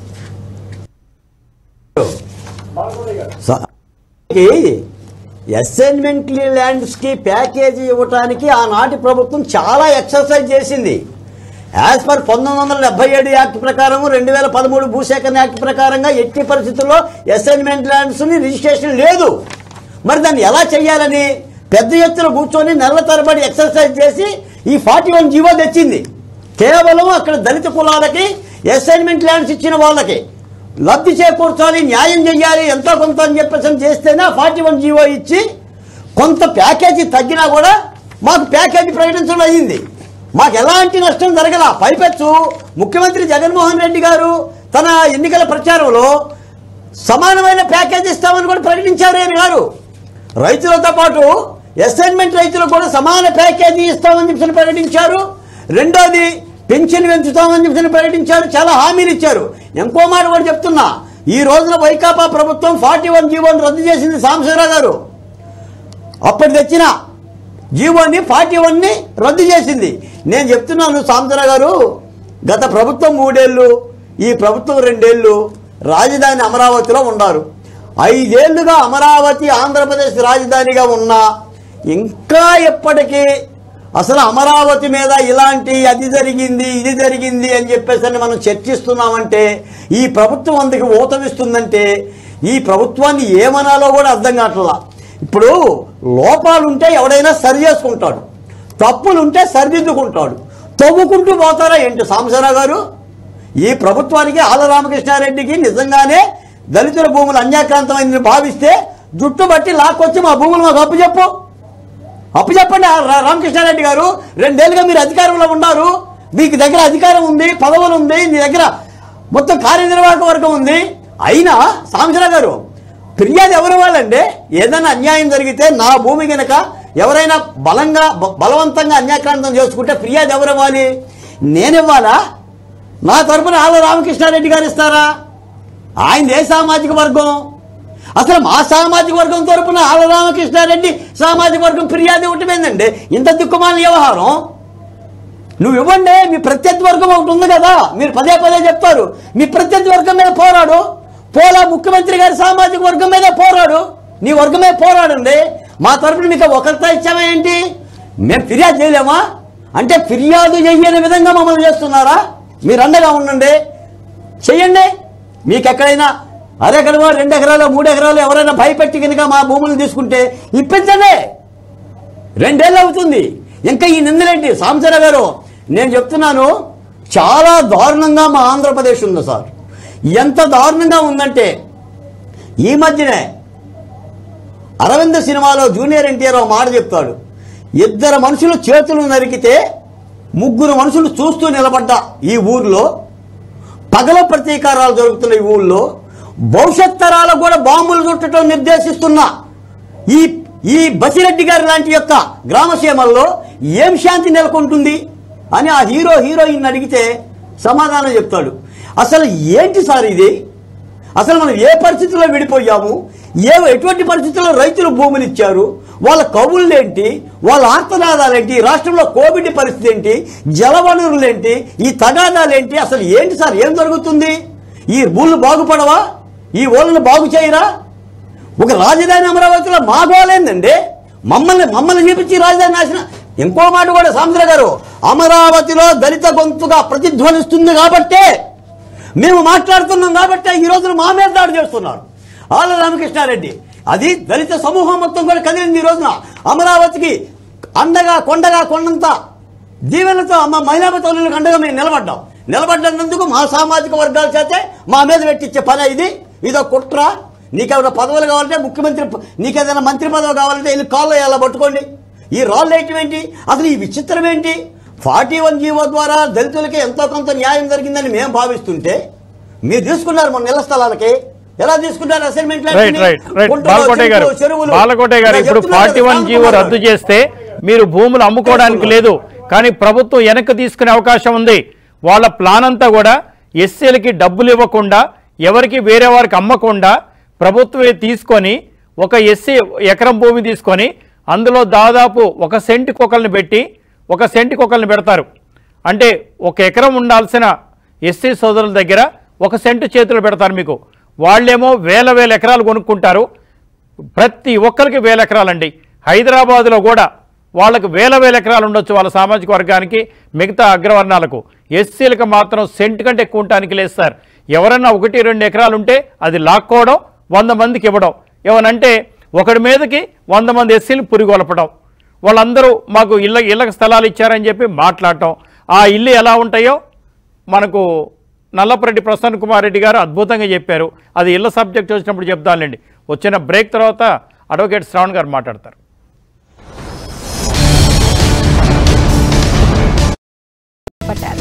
అసైన్మెంట్ ల్యాండ్స్కి ప్యాకేజీ ఇవ్వటానికి ఆనాటి ప్రభుత్వం చాలా ఎక్సర్సైజ్ చేసింది యాజ్ పర్ పంతొమ్మిది వందల డెబ్బై ఏడు యాక్ట్ ప్రకారం రెండు వేల పదమూడు భూసేకరణ యాక్ట్ ప్రకారంగా ఎట్టి పరిస్థితుల్లో అసైన్మెంట్ ల్యాండ్స్ని రిజిస్ట్రేషన్ లేదు మరి దాన్ని ఎలా చేయాలని పెద్ద ఎత్తున కూర్చొని నెలల తరబడి ఎక్సర్సైజ్ చేసి ఈ ఫార్టీ వన్ జీవో తెచ్చింది కేవలం అక్కడ దళిత కులాలకి అసైన్మెంట్ ల్యాండ్స్ ఇచ్చిన వాళ్ళకి లబ్ధి చేకూర్చాలి న్యాయం చేయాలి ఎంతో కొంత అని చెప్పేసి చేస్తేనే ఫార్టీ వన్ జీవో ఇచ్చి కొంత ప్యాకేజీ తగ్గినా కూడా మాకు ప్యాకేజీ ప్రకటించడం అయ్యింది మాకు ఎలాంటి నష్టం జరగల పైపెచ్చు ముఖ్యమంత్రి జగన్మోహన్ రెడ్డి గారు తన ఎన్నికల ప్రచారంలో సమానమైన ప్యాకేజ్ ఇస్తామని కూడా ప్రకటించారు ఆయన గారు రైతులతో పాటు అసైన్మెంట్ రైతులకు కూడా సమాన ప్యాకేజీ ఇస్తామని చెప్పి ప్రకటించారు రెండోది పెన్షన్ పెంచుతామని చెప్పి ప్రకటించారు చాలా హామీలు ఇచ్చారు ఇంకో మాట కూడా చెప్తున్నా ఈ రోజున వైకాపా ప్రభుత్వం ఫార్టీ వన్ జీవోని రద్దు చేసింది సాంబశివరావు గారు అప్పటి తెచ్చిన జీవోని ఫార్టీ వన్ని రద్దు చేసింది నేను చెప్తున్నాను సాంబశివరావు గారు గత ప్రభుత్వం మూడేళ్ళు ఈ ప్రభుత్వం రెండేళ్ళు రాజధాని అమరావతిలో ఉన్నారు ఐదేళ్లుగా అమరావతి ఆంధ్రప్రదేశ్ రాజధానిగా ఉన్నా ఇంకా ఎప్పటికీ అసలు అమరావతి మీద ఇలాంటి అది జరిగింది ఇది జరిగింది అని చెప్పేసి అని మనం చర్చిస్తున్నామంటే ఈ ప్రభుత్వం అందుకు ఊతమిస్తుందంటే ఈ ప్రభుత్వాన్ని ఏమనాలో కూడా అర్థం కావట్లా ఇప్పుడు లోపాలుంటే ఎవడైనా సరి చేసుకుంటాడు తప్పులుంటే సరిదిద్దుకుంటాడు తవ్వుకుంటూ పోతారా ఏంటి సాంబశివరావు గారు ఈ ప్రభుత్వానికి ఆల రామకృష్ణారెడ్డికి నిజంగానే దళితుల భూములు అన్యాక్రాంతమైందని భావిస్తే జుట్టు బట్టి లాక్కొచ్చి మా భూములు మాకు అప్పు చెప్పు అప్పు చెప్పండి ఆ రా- రామకృష్ణారెడ్డి గారు రెండేళ్లుగా మీరు అధికారంలో ఉన్నారు మీకు దగ్గర అధికారం ఉంది పదవులు ఉంది మీ దగ్గర మొత్తం కార్యనిర్వాహక వర్గం ఉంది అయినా సాంబశివరావు గారు ఫిర్యాదు ఎవరు ఇవ్వాలండి ఏదైనా అన్యాయం జరిగితే నా భూమి గనక ఎవరైనా బలంగా బ- బలవంతంగా అన్యాక్రాంతం చేసుకుంటే ఫిర్యాదు ఎవరు ఇవ్వాలి నేను ఇవ్వాలా నా తరపున ఆళ్ళ రామకృష్ణారెడ్డి గారు ఇస్తారా ఆయన ఏ సామాజిక వర్గం అసలు మా సామాజిక వర్గం తరపున ఆళ్ళ రామకృష్ణారెడ్డి సామాజిక వర్గం ఫిర్యాదు ఇవ్వటమేందండి ఇంత దిక్కుమాల వ్యవహారం నువ్వు ఇవ్వండి మీ ప్రత్యర్థి వర్గం ఒకటి ఉంది కదా మీరు పదే పదే చెప్తారు మీ ప్రత్యర్థి వర్గం మీద పోరాడు పోలా ముఖ్యమంత్రి గారి సామాజిక వర్గం మీద పోరాడు నీ వర్గమే పోరాడండి మా తరపున మీకు ఒకరితో ఇచ్చామా ఏంటి మేము ఫిర్యాదు చేయలేమా అంటే ఫిర్యాదు చేయని విధంగా మమ్మల్ని చేస్తున్నారా మీరు అండగా ఉండండి చెయ్యండి మీకు ఎక్కడైనా అరెకరమో రెండు ఎకరాలు మూడు ఎకరాలు ఎవరైనా భయపెట్టి కనుక మా భూములు తీసుకుంటే ఇప్పించండి రెండేళ్ళు అవుతుంది ఇంకా ఈ నిందలేంటి సాంబశివరావు గారు నేను చెప్తున్నాను చాలా దారుణంగా మా ఆంధ్రప్రదేశ్ ఉంది సార్ ఎంత దారుణంగా ఉందంటే ఈ మధ్యనే అరవింద్ సినిమాలో జూనియర్ ఎన్టీఆర్ ఒక మాట చెప్తాడు ఇద్దరు మనుషులు చేతులు నరికితే ముగ్గురు మనుషులు చూస్తూ నిలబడ్డ ఈ ఊర్లో పగల ప్రతీకారాలు జరుగుతున్న ఈ ఊళ్ళో భవిష్యత్ తరాలకు కూడా బాంబులు చుట్టడం నిర్దేశిస్తున్న ఈ ఈ బసిరెడ్డి గారి లాంటి యొక్క గ్రామసీమల్లో ఏం శాంతి నెలకొంటుంది అని ఆ హీరో హీరోయిన్ అడిగితే సమాధానం చెప్తాడు అసలు ఏంటి సార్ ఇది అసలు మనం ఏ పరిస్థితుల్లో విడిపోయాము ఏ ఎటువంటి పరిస్థితుల్లో రైతులు భూములు ఇచ్చారు వాళ్ళ కవులు ఏంటి వాళ్ళ ఆర్తనాదాలు ఏంటి ఈ రాష్ట్రంలో కోవిడ్ పరిస్థితి ఏంటి జలవనరులు ఏంటి ఈ తగాదాలు ఏంటి అసలు ఏంటి సార్ ఏం జరుగుతుంది ఈ భూములు బాగుపడవా ఈ ఊళ్ళను బాగు చేయరా ఒక రాజధాని అమరావతిలో మా గోలేందండి మమ్మల్ని మమ్మల్ని చూపించి రాజధాని నాశనం ఇంకో మాట కూడా సాంద్ర గారు అమరావతిలో దళిత గొంతుగా ప్రతిధ్వనిస్తుంది కాబట్టే మేము మాట్లాడుతున్నాం కాబట్టి ఈ రోజున మా మీద దాడి చేస్తున్నారు ఆళ్ళ రామకృష్ణారెడ్డి అది దళిత సమూహం మొత్తం కూడా కదిలింది ఈ రోజున అమరావతికి అండగా కొండగా కొండంత దీవెనతో మా మహిళా తల్లులకు అండగా మేము నిలబడ్డాం నిలబడ్డందుకు మా సామాజిక వర్గాల చేతే మా మీద పెట్టించే పని ఇది ఇదో కుట్ర నీకేమైనా పదవులు కావాలంటే ముఖ్యమంత్రి ప- నీకేదైనా మంత్రి పదవి కావాలంటే వెళ్ళి కాళ్ళు ఎలా పట్టుకోండి ఈ రాళ్ళు వేయటం ఏంటి అసలు ఈ విచిత్రం ఏంటి ఫార్టీ వన్ జీవో ద్వారా దళితులకి ఎంతో కొంత న్యాయం జరిగిందని మేము భావిస్తుంటే మీరు తీసుకున్నారు మన నెల స్థలాలకి ఎలా తీసుకున్నారు assignment right right right Balakote garu Balakote గారు ఇప్పుడు ఫార్టీ వన్ జీవో రద్దు చేస్తే మీరు భూములు అమ్ముకోవడానికి లేదు కానీ ప్రభుత్వం వెనక్కి తీసుకునే అవకాశం ఉంది వాళ్ళ ప్లాన్ అంతా కూడా ఎస్సీలకి డబ్బులు ఇవ్వకుండా ఎవరికి వేరే వారికి అమ్మకుండా ప్రభుత్వమే తీసుకొని ఒక ఎస్సీ ఎకరం భూమి తీసుకొని అందులో దాదాపు ఒక సెంటు కుక్కల్ని పెట్టి ఒక సెంటు కుక్కల్ని పెడతారు అంటే ఒక ఎకరం ఉండాల్సిన ఎస్సీ సోదరుల దగ్గర ఒక సెంటు చేతులు పెడతారు మీకు వాళ్ళేమో వేల వేల ఎకరాలు కొనుక్కుంటారు ప్రతి ఒక్కరికి వేల ఎకరాలండి హైదరాబాదులో కూడా వాళ్ళకి వేల వేల ఎకరాలు ఉండొచ్చు వాళ్ళ సామాజిక వర్గానికి మిగతా అగ్రవర్ణాలకు ఎస్సీలకు మాత్రం సెంట్ కంటే ఎక్కువ ఉండటానికి లేదు సార్ ఎవరన్నా ఒకటి రెండు ఎకరాలు ఉంటే అది లాక్కోవడం వంద మందికి ఇవ్వడం ఏమనంటే ఒకడి మీదకి వంద మంది ఎస్సీలు పురిగొలపడం వాళ్ళందరూ మాకు ఇళ్ళ ఇళ్ళకి స్థలాలు ఇచ్చారని చెప్పి మాట్లాడటం ఆ ఇల్లు ఎలా ఉంటాయో మనకు నల్లపరెడ్డి ప్రసన్న కుమార్ రెడ్డి గారు అద్భుతంగా చెప్పారు అది ఇళ్ళ సబ్జెక్ట్ వచ్చినప్పుడు చెప్తానులేండి వచ్చిన బ్రేక్ తర్వాత అడ్వకేట్ శ్రావణ్ గారు మాట్లాడతారు పట్టారు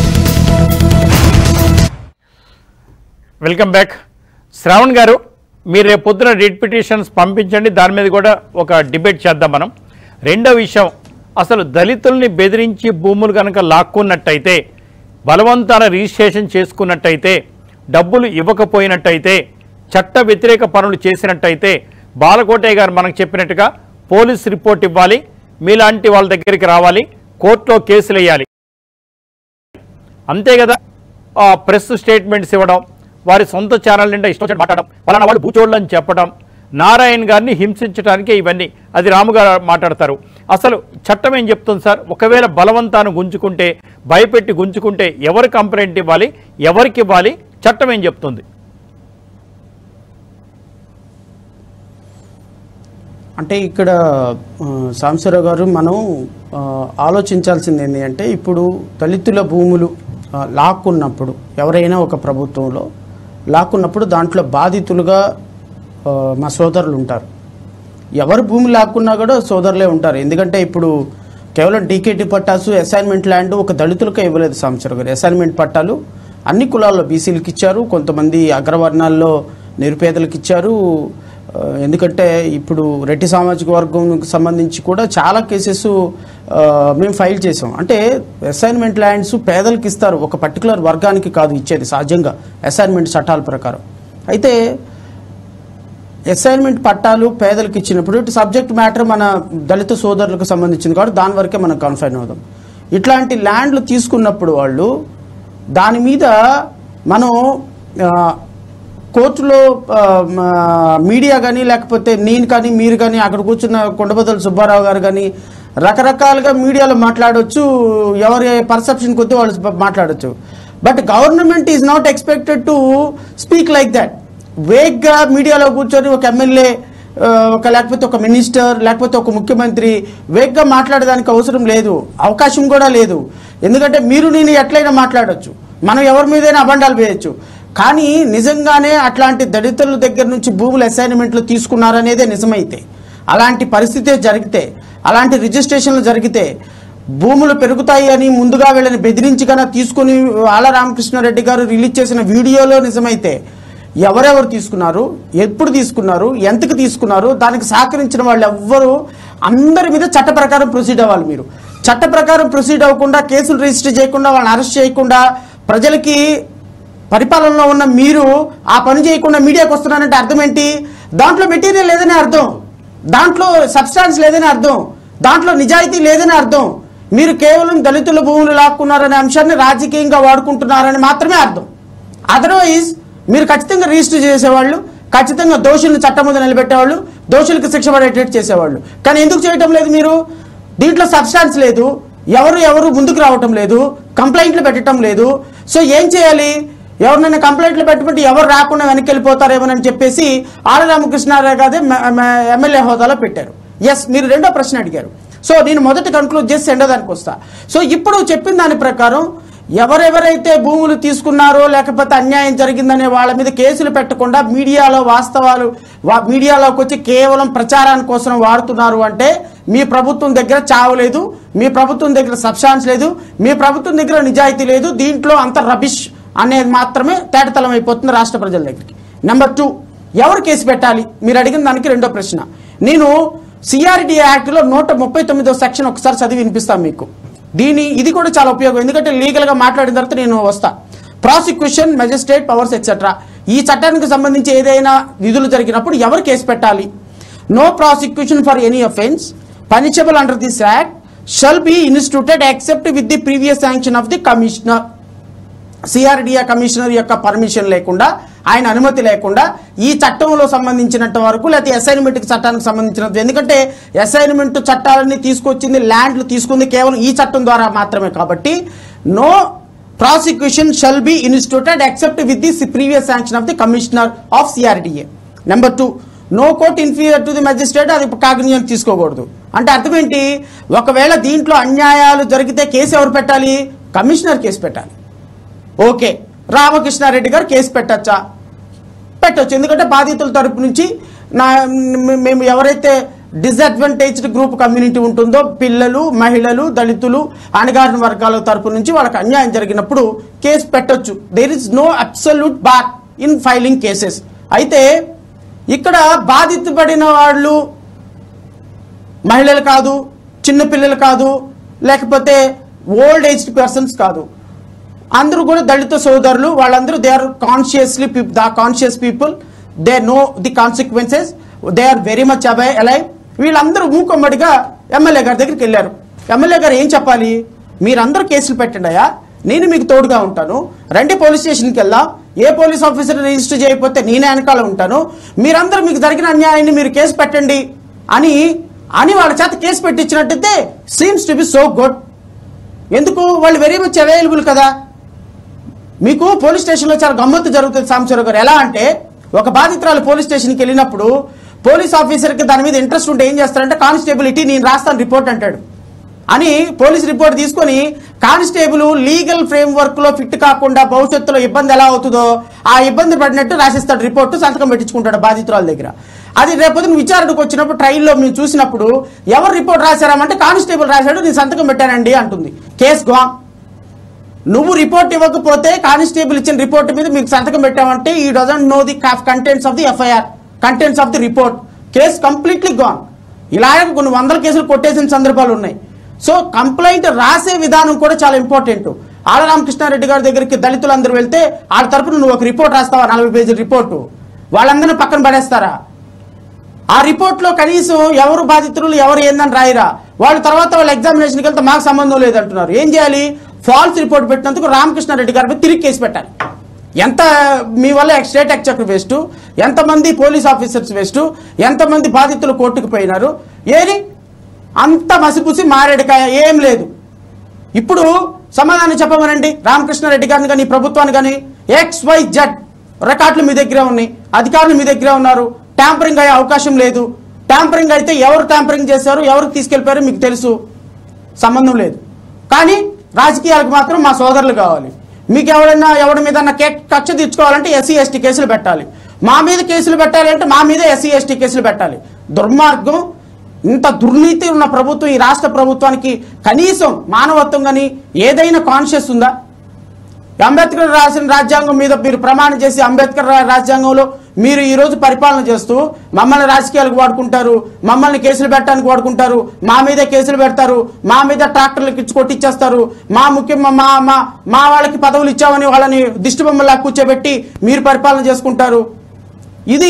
వెల్కమ్ బ్యాక్ శ్రావణ్ గారు మీరు రేపు పొద్దున రిట్ పిటిషన్స్ పంపించండి దాని మీద కూడా ఒక డిబేట్ చేద్దాం మనం రెండో విషయం అసలు దళితుల్ని బెదిరించి భూములు కనుక లాక్కున్నట్టయితే బలవంతాన రిజిస్ట్రేషన్ చేసుకున్నట్టయితే డబ్బులు ఇవ్వకపోయినట్టయితే చట్ట వ్యతిరేక పనులు చేసినట్టయితే బాలకోటయ్య గారు మనకు చెప్పినట్టుగా పోలీస్ రిపోర్ట్ ఇవ్వాలి మీలాంటి వాళ్ళ దగ్గరికి రావాలి కోర్టులో కేసులు వేయాలి అంతే కదా ఆ ప్రెస్ స్టేట్మెంట్స్ ఇవ్వడం వారి సొంత ఛానల్ నిండా ఇష్టం వచ్చినట్టు మాట్లాడడం పలానా వాళ్ళు భూచోళ్ళు అని చెప్పడం నారాయణ గారిని హింసించడానికి ఇవన్నీ అది రాము గారు మాట్లాడతారు అసలు చట్టం ఏం చెప్తుంది సార్ ఒకవేళ బలవంతాన్ని గుంజుకుంటే భయపెట్టి గుంజుకుంటే ఎవరు కంప్లైంట్ ఇవ్వాలి ఎవరికి ఇవ్వాలి చట్టం ఏం చెప్తుంది అంటే ఇక్కడ ఆ, సాంబశివరావు గారు మనం ఆ, ఆలోచించాల్సింది ఏంటి అంటే ఇప్పుడు దళితుల భూములు ఆ, లాక్కున్నప్పుడు ఎవరైనా ఒక ప్రభుత్వంలో లాక్కున్నప్పుడు దాంట్లో బాధితులుగా ఆ, మా సోదరులు ఉంటారు ఎవరు భూమి లాక్కున్నా కూడా సోదరులే ఉంటారు ఎందుకంటే ఇప్పుడు కేవలం డీకేటీ పట్టాసు అసైన్మెంట్ ల్యాండ్ ఒక దళితులకే ఇవ్వలేదు సాంబశివరావు గారు అసైన్మెంట్ పట్టాలు అన్ని కులాల్లో బీసీలకు ఇచ్చారు కొంతమంది అగ్రవర్ణాల్లో నిరుపేదలకు ఇచ్చారు ఆ, ఎందుకంటే ఇప్పుడు రెడ్డి సామాజిక వర్గంకి సంబంధించి కూడా చాలా కేసెస్ ఆ, మేము ఫైల్ చేసాం అంటే అసైన్మెంట్ ల్యాండ్స్ పేదలకు ఇస్తారు ఒక పర్టికులర్ వర్గానికి కాదు ఇచ్చేది సహజంగా అసైన్మెంట్ చట్టాల ప్రకారం అయితే అసైన్మెంట్ పట్టాలు పేదలకు ఇచ్చినప్పుడు ఇటు సబ్జెక్ట్ మ్యాటర్ మన దళిత సోదరులకు సంబంధించింది కాబట్టి దాని వరకే మనం కన్ఫైన్ అవుదాం ఇట్లాంటి ల్యాండ్లు తీసుకున్నప్పుడు వాళ్ళు దాని మీద మనం ఆ, కోర్టులో ఆ, మా మీడియా కానీ లేకపోతే నేను కానీ మీరు కానీ అక్కడ కూర్చున్న కొండబద్దల సుబ్బారావు గారు కానీ రకరకాలుగా మీడియాలో మాట్లాడవచ్చు ఎవరి పర్సెప్షన్ కొద్దీ వాళ్ళు మాట్లాడవచ్చు but government is not expected to speak like that వేగ్గా మీడియాలో కూర్చొని ఒక ఎమ్మెల్యే ఆ, ఒక లేకపోతే ఒక మినిస్టర్ లేకపోతే ఒక ముఖ్యమంత్రి వేగ్గా మాట్లాడడానికి అవసరం లేదు అవకాశం కూడా లేదు ఎందుకంటే మీరు నేను ఎట్లయినా మాట్లాడొచ్చు మనం ఎవరి మీదైనా అబండాలు వేయొచ్చు కానీ నిజంగానే అట్లాంటి దళితుల దగ్గర నుంచి భూములు అసైన్మెంట్లు తీసుకున్నారనేదే నిజమైతే అలాంటి పరిస్థితే జరిగితే అలాంటి రిజిస్ట్రేషన్లు జరిగితే భూములు పెరుగుతాయి అని ముందుగా వీళ్ళని బెదిరించి కన్నా తీసుకుని ఆల రామకృష్ణారెడ్డి గారు రిలీజ్ చేసిన వీడియోలో నిజమైతే ఎవరెవరు తీసుకున్నారు ఎప్పుడు తీసుకున్నారు ఎంతకు తీసుకున్నారు దానికి సహకరించిన వాళ్ళు ఎవ్వరు అందరి మీద చట్ట ప్రకారం ప్రొసీడ్ అవ్వాలి మీరు చట్ట ప్రకారం ప్రొసీడ్ అవ్వకుండా కేసులు రిజిస్టర్ చేయకుండా వాళ్ళని అరెస్ట్ చేయకుండా ప్రజలకి పరిపాలనలో ఉన్న మీరు ఆ పని చేయకుండా మీడియాకి వస్తున్నారంటే అర్థం ఏంటి దాంట్లో మెటీరియల్ లేదని అర్థం దాంట్లో సబ్స్టాన్స్ లేదని అర్థం దాంట్లో నిజాయితీ లేదని అర్థం మీరు కేవలం దళితుల భూములు లాక్కున్నారనే అంశాన్ని రాజకీయంగా వాడుకుంటున్నారని మాత్రమే అర్థం అదర్వైజ్ మీరు ఖచ్చితంగా రిజిస్టర్ చేసేవాళ్ళు ఖచ్చితంగా దోషులను చట్టం ముందు నిలబెట్టేవాళ్ళు దోషులకు శిక్ష పడేటట్టు చేసేవాళ్ళు కానీ ఎందుకు చేయటం లేదు మీరు దీంట్లో సబ్స్టాన్స్ లేదు ఎవరు ఎవరు ముందుకు రావటం లేదు కంప్లైంట్లు పెట్టడం లేదు సో ఏం చేయాలి ఎవరినైనా కంప్లైంట్లు పెట్టబట్టి ఎవరు రాకుండా వెనక్కి వెళ్ళిపోతారేమోనని చెప్పేసి ఆల రామకృష్ణారావు గారు ఎమ్మెల్యే హోదాలో పెట్టారు ఎస్ మీరు రెండో ప్రశ్న అడిగారు సో నేను మొదట కన్క్లూడ్ చేసి రెండో దానికి వస్తా సో ఇప్పుడు చెప్పిన దాని ప్రకారం ఎవరెవరైతే భూములు తీసుకున్నారో లేకపోతే అన్యాయం జరిగిందనే వాళ్ళ మీద కేసులు పెట్టకుండా మీడియాలో వాస్తవాలు వా- మీడియాలోకి వచ్చి కేవలం ప్రచారాని కోసం వాడుతున్నారు అంటే మీ ప్రభుత్వం దగ్గర చావు లేదు మీ ప్రభుత్వం దగ్గర సబ్స్టాన్స్ లేదు మీ ప్రభుత్వం దగ్గర నిజాయితీ లేదు దీంట్లో అంత రబిష్ అనేది మాత్రమే తేటతలం అయిపోతుంది రాష్ట్ర ప్రజల దగ్గరికి నెంబర్ టూ ఎవరు కేసు పెట్టాలి మీరు అడిగిన దానికి రెండో ప్రశ్న నేను సిఆర్డి యాక్ట్లో నూట ముప్పై తొమ్మిదో సెక్షన్ ఒకసారి చదివి వినిపిస్తాను మీకు దీని ఇది కూడా చాలా ఉపయోగం ఎందుకంటే లీగల్గా మాట్లాడిన తర్వాత నేను వస్తా ప్రాసిక్యూషన్ మెజిస్ట్రేట్ పవర్స్ ఎక్సెట్రా ఈ చట్టానికి సంబంధించి ఏదైనా విధులు జరిగినప్పుడు ఎవరు కేసు పెట్టాలి no prosecution for any offence punishable under this act shall be instituted except with the previous sanction of the commissioner CRDA commissioner యొక్క పర్మిషన్ లేకుండా ఆయన అనుమతి లేకుండా ఈ చట్టంలో సంబంధించినంత వరకు లేకపోతే అసైన్మెంట్ చట్టానికి సంబంధించినంత ఎందుకంటే అసైన్మెంట్ చట్టాలన్నీ తీసుకొచ్చింది ల్యాండ్లు తీసుకుంది కేవలం ఈ చట్టం ద్వారా మాత్రమే కాబట్టి no prosecution shall be instituted except with the previous sanction of the commissioner of CRDA number two no court inferior to the magistrate అది కాగ్నిజన్ తీసుకోకూడదు అంటే అర్థం ఏంటి ఒకవేళ దీంట్లో అన్యాయాలు జరిగితే కేసు ఎవరు పెట్టాలి కమిషనర్ కేసు పెట్టాలి ఓకే రామకృష్ణారెడ్డి గారు కేసు పెట్టచ్చా పెట్టొచ్చు ఎందుకంటే బాధితుల తరపు నుంచి నా మే- మేము ఎవరైతే డిసడ్వాంటేజ్డ్ గ్రూప్ కమ్యూనిటీ ఉంటుందో పిల్లలు మహిళలు దళితులు అణగారిన వర్గాల తరపు నుంచి వాళ్ళకి అన్యాయం జరిగినప్పుడు కేసు పెట్టొచ్చు there is no absolute bar in filing cases అయితే ఇక్కడ బాధితపడిన వాళ్ళు మహిళలు కాదు చిన్న పిల్లలు కాదు లేకపోతే ఓల్డ్ ఏజ్డ్ పర్సన్స్ కాదు అందరూ కూడా దళిత సోదరులు వాళ్ళందరూ they are consciously the conscious people they know the consequences they are very much అబై అలైవ్ వీళ్ళందరూ మూకమ్మడిగా ఎమ్మెల్యే గారి దగ్గరికి వెళ్ళారు ఎమ్మెల్యే గారు ఏం చెప్పాలి మీరందరూ కేసులు పెట్టండి అయ్యా నేను మీకు తోడుగా ఉంటాను రండి పోలీస్ స్టేషన్కి వెళ్దాం ఏ పోలీస్ ఆఫీసర్ రిజిస్టర్ చేయకపోతే నేనే వెనకాల ఉంటాను మీరందరూ మీకు జరిగిన అన్యాయాన్ని మీరు కేసు పెట్టండి అని అని వాళ్ళ చేత కేసు పెట్టించినట్టయితే seems to be so good ఎందుకు వాళ్ళు వెరీ మచ్ అవైలబుల్ కదా మీకు పోలీస్ స్టేషన్లో చాలా గమ్మత్తు జరుగుతుంది సాంబశివరావు గారు ఎలా అంటే ఒక బాధితురాలు పోలీస్ స్టేషన్కి వెళ్ళినప్పుడు పోలీస్ ఆఫీసర్కి దాని మీద ఇంట్రెస్ట్ ఉంటే ఏం చేస్తారంటే కానిస్టేబిలిటీ నేను రాస్తాను రిపోర్ట్ అంటాడు అని పోలీస్ రిపోర్ట్ తీసుకొని కానిస్టేబుల్ లీగల్ ఫ్రేమ్ వర్క్ లో ఫిట్ కాకుండా భవిష్యత్తులో ఇబ్బంది ఎలా అవుతుందో ఆ ఇబ్బంది పడినట్టు రాసిస్తాడు రిపోర్ట్ సంతకం పెట్టించుకుంటాడు బాధితురాల దగ్గర అది రేపొద్దున విచారణకు వచ్చినప్పుడు ట్రైల్లో మేము చూసినప్పుడు ఎవరు రిపోర్ట్ రాశారామంటే కానిస్టేబుల్ రాశాడు నేను సంతకం పెట్టానండి అంటుంది కేసు గోన్ నువ్వు రిపోర్ట్ ఇవ్వకపోతే కానిస్టేబుల్ ఇచ్చిన రిపోర్ట్ మీద మీకు సంతకం పెట్టామంటే ఈ doesn't know the contents of the FIR contents of the report case completely gone ఇలాగే కొన్ని వందల కేసులు కొట్టేసిన సందర్భాలు ఉన్నాయి సో కంప్లైంట్ రాసే విధానం కూడా చాలా ఇంపార్టెంట్ ఆళ్ళ రామకృష్ణారెడ్డి గారి దగ్గరికి దళితులందరూ వెళ్తే వాళ్ళ తరపున నువ్వు ఒక రిపోర్ట్ రాస్తావా నలభై పేజీ రిపోర్టు వాళ్ళందరినీ పక్కన పడేస్తారా ఆ రిపోర్ట్ లో కనీసం ఎవరు బాధితులు ఎవరు ఏందని రాయరా వాళ్ళు తర్వాత వాళ్ళ ఎగ్జామినేషన్కి వెళ్తే మాకు సంబంధం లేదంటున్నారు ఏం చేయాలి ఫాల్స్ రిపోర్ట్ పెట్టినందుకు రామకృష్ణారెడ్డి గారి మీద తిరిగి కేసు పెట్టాలి ఎంత మీ వల్ల స్టేట్ ఎక్చర్ వేస్ట్ ఎంతమంది పోలీస్ ఆఫీసర్స్ వేస్ట్ ఎంతమంది బాధితులు కోర్టుకు పోయినారు ఏది అంత మసిపూసి మారేడుకాయ ఏం లేదు ఇప్పుడు సమాధానం చెప్పమనండి రామకృష్ణారెడ్డి గారిని కానీ ప్రభుత్వాన్ని కానీ ఎక్స్ వై జెడ్ రికార్డులు మీ దగ్గరే ఉన్నాయి అధికారులు మీ దగ్గరే ఉన్నారు ట్యాంపరింగ్ అయ్యే అవకాశం లేదు ట్యాంపరింగ్ అయితే ఎవరు ట్యాంపరింగ్ చేశారు ఎవరికి తీసుకెళ్ళిపోయారో మీకు తెలుసు సంబంధం లేదు కానీ రాజకీయాలకు మాత్రం మా సోదరులు కావాలి మీకు ఎవరైనా ఎవరి మీద కక్ష తీర్చుకోవాలంటే ఎస్సీ ఎస్టీ కేసులు పెట్టాలి మా మీద కేసులు పెట్టాలి అంటే మా మీద ఎస్సీ ఎస్టీ కేసులు పెట్టాలి దుర్మార్గం ఇంత దుర్నీతి ఉన్న ప్రభుత్వం ఈ రాష్ట్ర ప్రభుత్వానికి కనీసం మానవత్వం కానీ ఏదైనా కాన్షియస్ ఉందా అంబేద్కర్ రాసిన రాజ్యాంగం మీద మీరు ప్రమాణం చేసి అంబేద్కర్ రా- రాజ్యాంగంలో మీరు ఈ రోజు పరిపాలన చేస్తూ మమ్మల్ని రాజకీయాలకు వాడుకుంటారు మమ్మల్ని కేసులు పెట్టడానికి వాడుకుంటారు మా మీదే కేసులు పెడతారు మా మీద ట్రాక్టర్లకు ఇచ్చి కొట్టిచ్చేస్తారు మా ముఖ్యం మా మా మా వాళ్ళకి పదవులు ఇచ్చామని వాళ్ళని దిష్టి బొమ్మలా కూర్చోబెట్టి మీరు పరిపాలన చేసుకుంటారు ఇది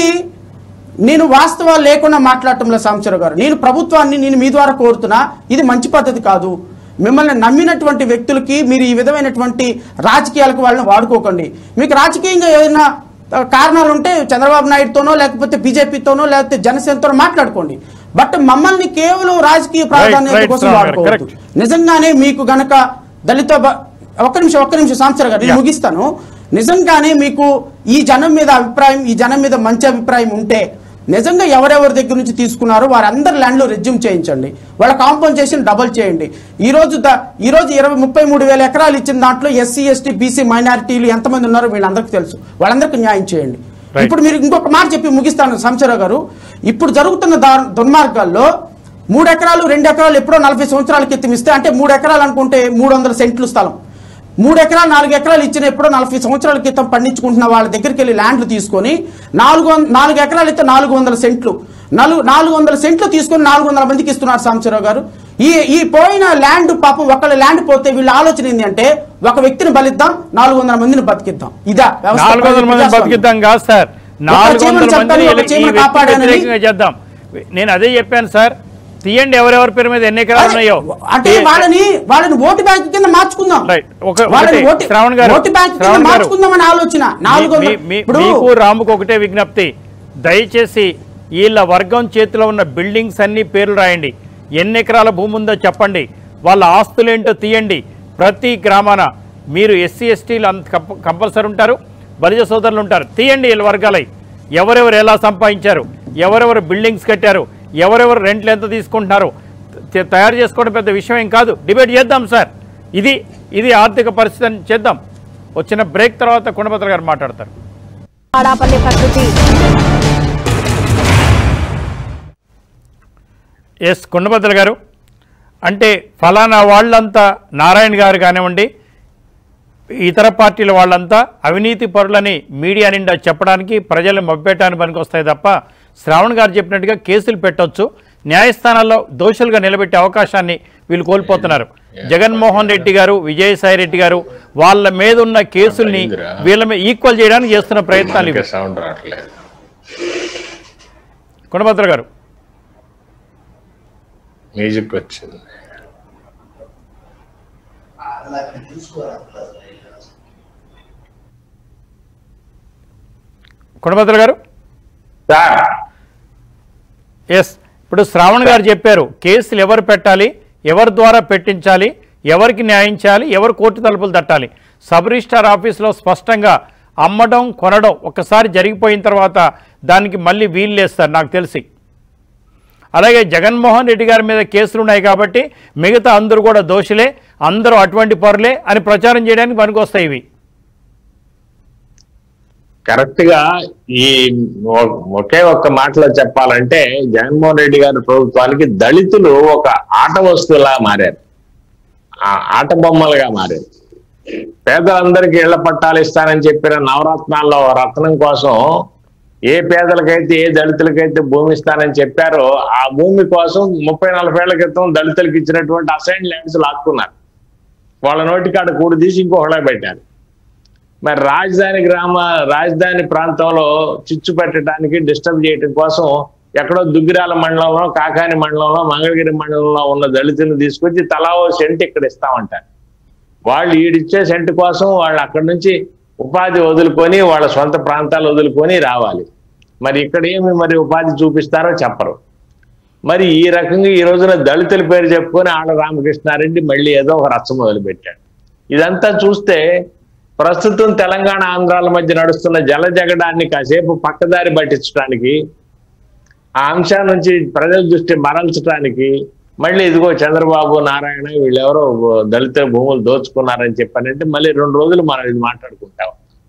నేను వాస్తవాలు లేకుండా మాట్లాడటంలో సాంబశివరావు గారు నేను ప్రభుత్వాన్ని నేను మీ ద్వారా కోరుతున్నా ఇది మంచి పద్ధతి కాదు మిమ్మల్ని నమ్మినటువంటి వ్యక్తులకి మీరు ఈ విధమైనటువంటి రాజకీయాలకు వాళ్ళని వాడుకోకండి మీకు రాజకీయంగా ఏదైనా ఆ, కారణాలు ఉంటే చంద్రబాబు నాయుడుతోనో లేకపోతే బీజేపీతోనో లేకపోతే జనసేనతోనో మాట్లాడుకోండి బట్ మమ్మల్ని కేవలం రాజకీయ ప్రాధాన్యత right, కోసం sir, వాడుకోవద్దు correct. నిజంగానే మీకు గనక దళిత బ- ఒక్క నిమిషం ఒక్క నిమిషం సాంసర్ గారు నేను Yeah. ముగిస్తాను నిజంగానే మీకు ఈ జనం మీద అభిప్రాయం ఈ జనం మీద మంచి అభిప్రాయం ఉంటే నిజంగా ఎవరెవరి దగ్గర నుంచి తీసుకున్నారో వారందరి ల్యాండ్లో రెజ్యూమ్ చేయించండి వాళ్ళ కాంపన్సేషన్ డబుల్ చేయండి ఈ రోజు ద- ఈ రోజు ఇరవై ముప్పై మూడు వేల ఎకరాలు ఇచ్చిన దాంట్లో ఎస్సీ ఎస్టీ బీసీ మైనారిటీలు ఎంతమంది ఉన్నారో వీళ్ళందరికీ తెలుసు వాళ్ళందరికీ న్యాయం చేయండి Right. ఇప్పుడు మీరు ఇంకొక మాట చెప్పి ముగిస్తాను సంచరావు గారు ఇప్పుడు జరుగుతున్న దారు దుర్మార్గాల్లో మూడు ఎకరాలు రెండు ఎకరాలు ఎప్పుడో నలభై సంవత్సరాల క్రితం ఇస్తే అంటే మూడు ఎకరాలు అనుకుంటే మూడు వందల సెంట్లు స్థలం మూడు ఎకరాలు నాలుగు ఎకరాలు ఇచ్చిన ఎప్పుడో నలభై సంవత్సరాల క్రితం పండించుకుంటున్న వాళ్ళ దగ్గరికి వెళ్ళి ల్యాండ్లు తీసుకొని నాలుగు వం- నాలుగు ఎకరాలు అయితే నాలుగు వందల సెంట్లు నాలుగు నాలుగు వందల సెంట్లు తీసుకొని నాలుగు వందల మందికి ఇస్తున్నారు సాంబశివరావు గారు ఈ ఈ పోయిన ల్యాండ్ పాపం ఒకళ్ళ ల్యాండ్ పోతే వీళ్ళ ఆలోచన ఏంటి అంటే ఒక వ్యక్తిని బలిద్దాం నాలుగు వందల మందిని బతికిద్దాం ఇదా వ్యవస్థ నాలుగు వందల మంది ప్రజాస్వామ్యం. బతికిద్దాం కాదు సార్ నాలుగు చీమను వందల చంపాలి, మంది ఒక చీమను ఈ వ్యక్తికి కాపాడాలని. వ్యతిరేకంగా చేద్దాం నేను అదే చెప్పాను సార్ తీయండి ఎవరెవరి పేరు మీద ఎన్ని ఎకరాలు ఉన్నాయో అంటే వాళ్ళని వాళ్ళని ఓటు బ్యాంక్ కింద మార్చుకుందాం Right. ఒక- వాళ్ళని ఒకటి, ఓటు శ్రావణ్ గారు, ఓటు బ్యాంక్ కింద శ్రావణ్ గారు. మార్చుకుందామని ఆలోచన నాలుగు మీ- మీ- ఇప్పుడు మీకు రాముకు ఒకటే విజ్ఞప్తి దయచేసి వీళ్ళ వర్గం చేతిలో ఉన్న బిల్డింగ్స్ అన్ని పేర్లు రాయండి ఎన్ని ఎకరాల భూమి ఉందో చెప్పండి వాళ్ళ ఆస్తులేంటో తీయండి ప్రతి గ్రామాన మీరు ఎస్సీ ఎస్టీలు అంత కంప- కంపల్సరీ ఉంటారు బలిజ సోదరులు ఉంటారు తీయండి వీళ్ళ వర్గాలై ఎవరెవరు ఎలా సంపాదించారు ఎవరెవరు బిల్డింగ్స్ కట్టారు ఎవరెవరు రెంట్లు ఎంత తీసుకుంటున్నారు త- తయారు చేసుకోవడం పెద్ద విషయం ఏం కాదు డిబేట్ చేద్దాం సార్ ఇది ఇది ఆర్థిక పరిస్థితి అని చేద్దాం వచ్చిన బ్రేక్ తర్వాత కొండపత్ర గారు మాట్లాడతారు ఆడాపల్లి ప్రకృతి ఎస్ కొండబద్దల గారు అంటే ఫలానా వాళ్ళంతా నారాయణ గారు కానివ్వండి ఇతర పార్టీల వాళ్ళంతా అవినీతి పరులని మీడియా నిండా చెప్పడానికి ప్రజలను మభ్యటానికి పనికొస్తాయి తప్ప శ్రావణ్ గారు చెప్పినట్టుగా కేసులు పెట్టొచ్చు న్యాయస్థానాల్లో దోషులుగా నిలబెట్టే అవకాశాన్ని వీళ్ళు కోల్పోతున్నారు జగన్మోహన్ రెడ్డి గారు విజయసాయి రెడ్డి గారు వాళ్ళ మీద ఉన్న కేసుల్ని వీళ్ళ మీద ఈక్వల్ చేయడానికి చేస్తున్న ప్రయత్నాలు ఇవి ఇంకా సౌండ్ రావట్లేదు కొండభద్ర గారు మ్యూజిక్ వచ్చింది కొండభద్ర గారు సార్ ఎస్ ఇప్పుడు శ్రావణ్ గారు చెప్పారు కేసులు ఎవరు పెట్టాలి ఎవరి ద్వారా పెట్టించాలి ఎవరికి న్యాయం చేయాలి ఎవరు కోర్టు తలుపులు తట్టాలి సబ్ రిజిస్టార్ ఆఫీస్లో స్పష్టంగా అమ్మడం కొనడం ఒకసారి జరిగిపోయిన తర్వాత దానికి మళ్ళీ వీలు లేస్తారు నాకు తెలిసి అలాగే జగన్మోహన్ రెడ్డి గారి మీద కేసులు ఉన్నాయి కాబట్టి మిగతా అందరూ కూడా దోషులే అందరూ అటువంటి పరులే అని ప్రచారం చేయడానికి పనికొస్తాయి ఇవి కరెక్ట్ గా ఈ ఒ- ఒకే ఒక్క మాటలో చెప్పాలంటే జగన్మోహన్ రెడ్డి గారి ప్రభుత్వానికి దళితులు ఒక ఆట వస్తువులా మారారు ఆ ఆట బొమ్మలుగా మారారు పేదలందరికీ ఇళ్ల పట్టాలు ఇస్తానని చెప్పిన నవరత్నాల్లో రత్నం కోసం ఏ పేదలకైతే ఏ దళితులకైతే భూమి ఇస్తానని చెప్పారో ఆ భూమి కోసం ముప్పై నలభై ఏళ్ల క్రితం దళితులకు ఇచ్చినటువంటి అసైన్ ల్యాండ్స్ లాక్కున్నారు వాళ్ళ నోటికాడ కూడి తీసి ఇంకొకళ్ళకి పెట్టారు మరి రాజధాని గ్రామ రాజధాని ప్రాంతంలో చిచ్చు పెట్టడానికి డిస్టర్బ్ చేయడం కోసం ఎక్కడో దుగ్గిరాల మండలంలో కాకాని మండలంలో మంగళగిరి మండలంలో ఉన్న దళితులను తీసుకొచ్చి తలా ఓ సెంట్ ఇక్కడ ఇస్తామంటారు వాళ్ళు ఈడిచ్చే సెంట్ కోసం వాళ్ళు అక్కడి నుంచి ఉపాధి వదులుకొని వాళ్ళ సొంత ప్రాంతాలు వదులుకొని రావాలి మరి ఇక్కడ ఏమి మరి ఉపాధి చూపిస్తారో చెప్పరు మరి ఈ రకంగా ఈ రోజున దళితుల పేరు చెప్పుకొని ఆళ్ళ రామకృష్ణారెడ్డి మళ్ళీ ఏదో ఒక రచ్చ మొదలుపెట్టాడు ఇదంతా చూస్తే ప్రస్తుతం తెలంగాణ ఆంధ్రాల మధ్య నడుస్తున్న జల జగడాన్ని కాసేపు పక్కదారి పట్టించడానికి ఆ అంశం నుంచి ప్రజల దృష్టి మరల్చడానికి మళ్ళీ ఇదిగో చంద్రబాబు నారాయణ వీళ్ళెవరో దళిత భూములు దోచుకున్నారని చెప్పానంటే మళ్ళీ రెండు రోజులు మనం ఇది మాట్లాడుకుంటాం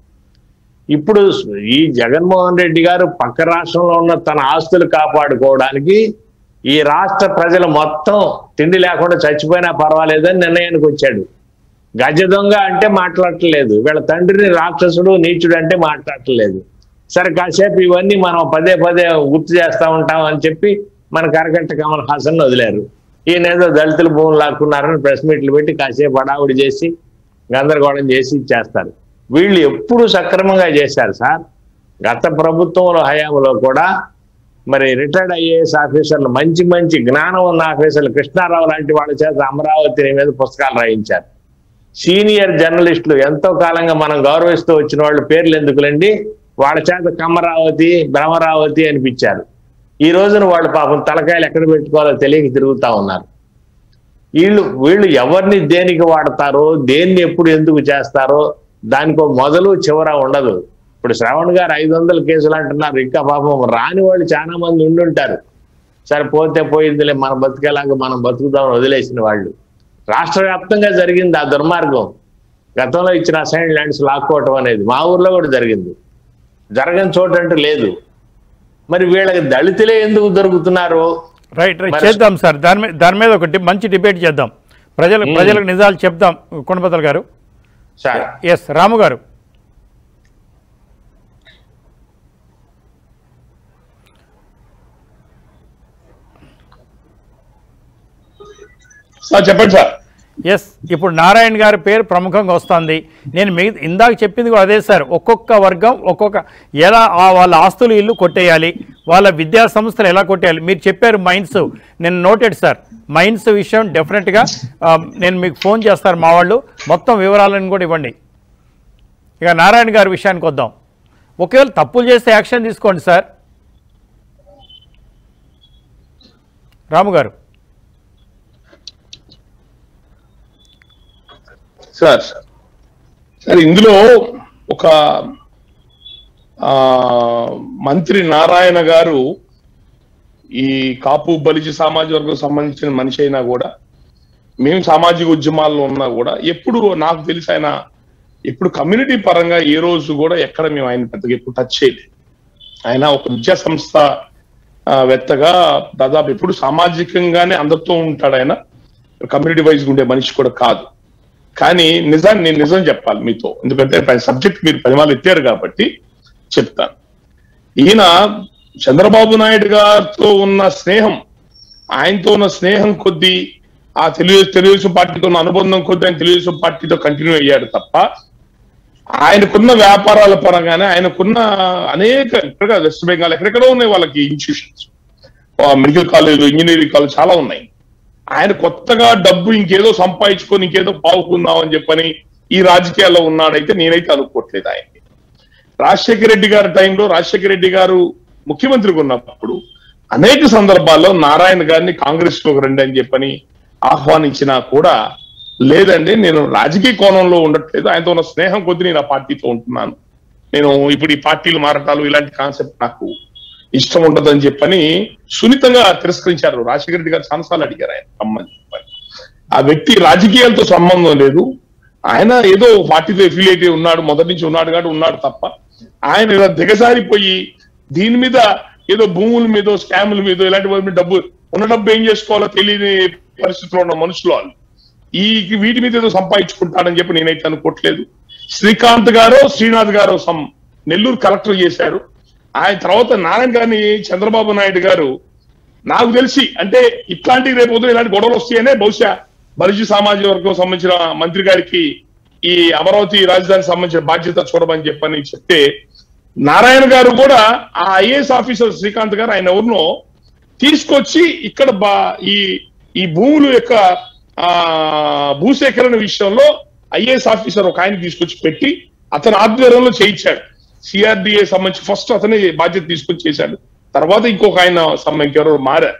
ఇప్పుడు ఈ జగన్మోహన్ రెడ్డి గారు పక్క రాష్ట్రంలో ఉన్న తన ఆస్తులు కాపాడుకోవడానికి ఈ రాష్ట్ర ప్రజలు మొత్తం తిండి లేకుండా చచ్చిపోయినా పర్వాలేదని నిర్ణయానికి వచ్చాడు గజ దొంగ అంటే మాట్లాడట్లేదు వీళ్ళ తండ్రిని రాక్షసుడు నీచుడు అంటే మాట్లాడట్లేదు సరే కాసేపు ఇవన్నీ మనం పదే పదే గుర్తు చేస్తా ఉంటాం అని చెప్పి మన కరకట్ట కమల్ హాసన్ వదిలేరు ఈయన ఏదో దళితుల భూములు లాక్కున్నారని ప్రెస్ మీట్లు పెట్టి కాసేపు హడావుడి చేసి గందరగోళం చేసి ఇచ్చేస్తారు వీళ్ళు ఎప్పుడు సక్రమంగా చేశారు సార్ గత ప్రభుత్వంలో హయాంలో కూడా మరి రిటైర్డ్ ఐఏఎస్ ఆఫీసర్లు మంచి మంచి జ్ఞానం ఉన్న ఆఫీసర్లు కృష్ణారావు లాంటి వాళ్ళ చేత అమరావతి మీద పుస్తకాలు రాయించారు సీనియర్ జర్నలిస్టులు ఎంతో కాలంగా మనం గౌరవిస్తూ వచ్చిన వాళ్ళ పేర్లు ఎందుకులండి వాళ్ళ చేత కమ్మరావతి భ్రమరావతి అనిపించారు ఈ రోజున వాళ్ళు పాపం తలకాయలు ఎక్కడ పెట్టుకోవాలో తెలియక తిరుగుతా ఉన్నారు వీళ్ళు వీళ్ళు ఎవరిని దేనికి వాడతారో దేన్ని ఎప్పుడు ఎందుకు చేస్తారో దానికి ఒక మొదలు చివర ఉండదు ఇప్పుడు శ్రవణ్ గారు ఐదు వందల కేసులు అంటున్నారు ఇంకా పాపం రాని వాళ్ళు చాలా మంది ఉండుంటారు సరే పోతే పోయిందిలే మన బతికేలాగా మనం బతుకుదామని వదిలేసిన వాళ్ళు రాష్ట్ర వ్యాప్తంగా జరిగింది ఆ దుర్మార్గం గతంలో ఇచ్చిన అసైన్ ల్యాండ్స్ లాక్కోవటం అనేది మా ఊర్లో కూడా జరిగింది జరగని చోటు అంటూ లేదు మరి వీళ్ళకి దళితులే ఎందుకు దొరుకుతున్నారు రైట్ రైట్ మరి- చేద్దాం సార్ దాని మీద దాని మీద ఒకటి మంచి డిబేట్ చేద్దాం ప్రజలకు ప్రజలకు నిజాలు చెప్దాం కొండపతల గారు సార్ ఎస్ రాము గారు సార్ చెప్పండి సార్ ఎస్ ఇప్పుడు నారాయణ గారి పేరు ప్రముఖంగా వస్తుంది నేను మీ ఇందాక చెప్పింది కూడా అదే సార్ ఒక్కొక్క వర్గం ఒక్కొక్క ఎలా ఆ వాళ్ళ ఆస్తులు ఇల్లు కొట్టేయాలి వాళ్ళ విద్యా సంస్థలు ఎలా కొట్టేయాలి మీరు చెప్పారు మైన్స్ నేను నోటెడ్ సార్ మైన్స్ విషయం డెఫినెట్గా ఆ, నేను మీకు ఫోన్ చేస్తారు మా వాళ్ళు మొత్తం వివరాలను కూడా ఇవ్వండి ఇక నారాయణ గారి విషయానికి వద్దాం ఒకవేళ తప్పులు చేస్తే యాక్షన్ తీసుకోండి సార్ రాము గారు సార్ సార్ ఇందులో ఒక ఆ మంత్రి నారాయణ గారు ఈ కాపు బలిజ సామాజిక వర్గం సంబంధించిన మనిషి అయినా కూడా మేము సామాజిక ఉద్యమాల్లో ఉన్నా కూడా ఎప్పుడు నాకు తెలిసి ఆయన ఎప్పుడు కమ్యూనిటీ పరంగా ఏ రోజు కూడా ఎక్కడ మేము ఆయన పెద్దగా ఎప్పుడు టచ్ చేయలేదు ఆయన ఒక విద్యా సంస్థ ఆ, వెత్తగా దాదాపు ఎప్పుడు సామాజికంగానే అందరితో ఉంటాడు ఆయన కమ్యూనిటీ వైజ్ ఉండే మనిషి కూడా కాదు కానీ నిజాన్ని నేను నిజం చెప్పాలి మీతో ఎందుకంటే సబ్జెక్ట్ మీరు పదిమాలు ఎత్తారు కాబట్టి చెప్తాను ఈయన చంద్రబాబు నాయుడు గారితో ఉన్న స్నేహం ఆయనతో ఉన్న స్నేహం కొద్దీ ఆ తెలుగు తెలుగుదేశం పార్టీతో ఉన్న అనుబంధం కొద్దీ ఆయన తెలుగుదేశం పార్టీతో కంటిన్యూ అయ్యాడు తప్ప ఆయనకున్న వ్యాపారాల పరంగానే ఆయనకున్న అనేక ఇక్కడ కాదు, వెస్ట్ బెంగాల్ ఎక్కడెక్కడో ఉన్నాయి వాళ్ళకి institutions medical college engineering college చాలా ఉన్నాయి ఆయన కొత్తగా డబ్బు ఇంకేదో సంపాదించుకొని ఇంకేదో పావుకుందాం అని చెప్పని ఈ రాజకీయాల్లో ఉన్నాడైతే నేనైతే అనుకోవట్లేదు ఆయన్ని రాజశేఖర రెడ్డి గారి టైంలో రాజశేఖర రెడ్డి గారు ముఖ్యమంత్రిగా ఉన్నప్పుడు అనేక సందర్భాల్లో నారాయణ గారిని కాంగ్రెస్ లోకి రండి అని చెప్పని ఆహ్వానించినా కూడా లేదండి నేను రాజకీయ కోణంలో ఉండట్లేదు ఆయనతో ఉన్న స్నేహం కొద్ది నేను ఆ పార్టీతో ఉంటున్నాను నేను ఇప్పుడు ఈ పార్టీలు మారటాలు ఇలాంటి కాన్సెప్ట్ నాకు ఇష్టం ఉండదని చెప్పని సున్నితంగా తిరస్కరించారు రాజశేఖర రెడ్డి గారు చాలాసార్లు అడిగారు ఆయన రమ్మని చెప్పని ఆ వ్యక్తి రాజకీయాలతో సంబంధం లేదు ఆయన ఏదో పార్టీతో ఎఫిలియేట్ అయి ఉన్నాడు మొదటి నుంచి ఉన్నాడు కాబట్టి ఉన్నాడు తప్ప ఆయన ఇలా దిగజారిపోయి దీని మీద ఏదో భూముల మీద స్కాముల మీద ఇలాంటి వాటి మీద డబ్బు ఉన్న డబ్బు ఏం చేసుకోవాలో తెలియని పరిస్థితిలో ఉన్న మనుషులు వాళ్ళు ఈ వీటి మీద ఏదో సంపాదించుకుంటాడని చెప్పి నేనైతే అనుకోవట్లేదు శ్రీకాంత్ గారు శ్రీనాథ్ గారు సమ్ నెల్లూరు కలెక్టర్ చేశారు ఆయన తర్వాత నారాయణ గారిని చంద్రబాబు నాయుడు గారు నాకు తెలిసి అంటే ఇట్లాంటి రేపు ఉదయం ఇలాంటి గొడవలు వస్తాయనే బహుశా బలిజీ సామాజిక వర్గం సంబంధించిన మంత్రి గారికి ఈ అమరావతి రాజధానికి సంబంధించిన బాధ్యత చూడమని చెప్పని చెప్తే నారాయణ గారు కూడా ఆ ఐఏఎస్ ఆఫీసర్ శ్రీకాంత్ గారు ఆయన ఎవరినో తీసుకొచ్చి ఇక్కడ బా ఈ ఈ భూముల యొక్క ఆ భూసేకరణ విషయంలో ఐఏఎస్ ఆఫీసర్ ఒక ఆయన తీసుకొచ్చి పెట్టి అతని ఆధ్వర్యంలో చేయించాడు సిఆర్డిఏ సంబంధించి ఫస్ట్ అతనే బాధ్యత తీసుకొచ్చి చేశాడు తర్వాత ఇంకొక ఆయన సంబంధించి ఎవరో మారారు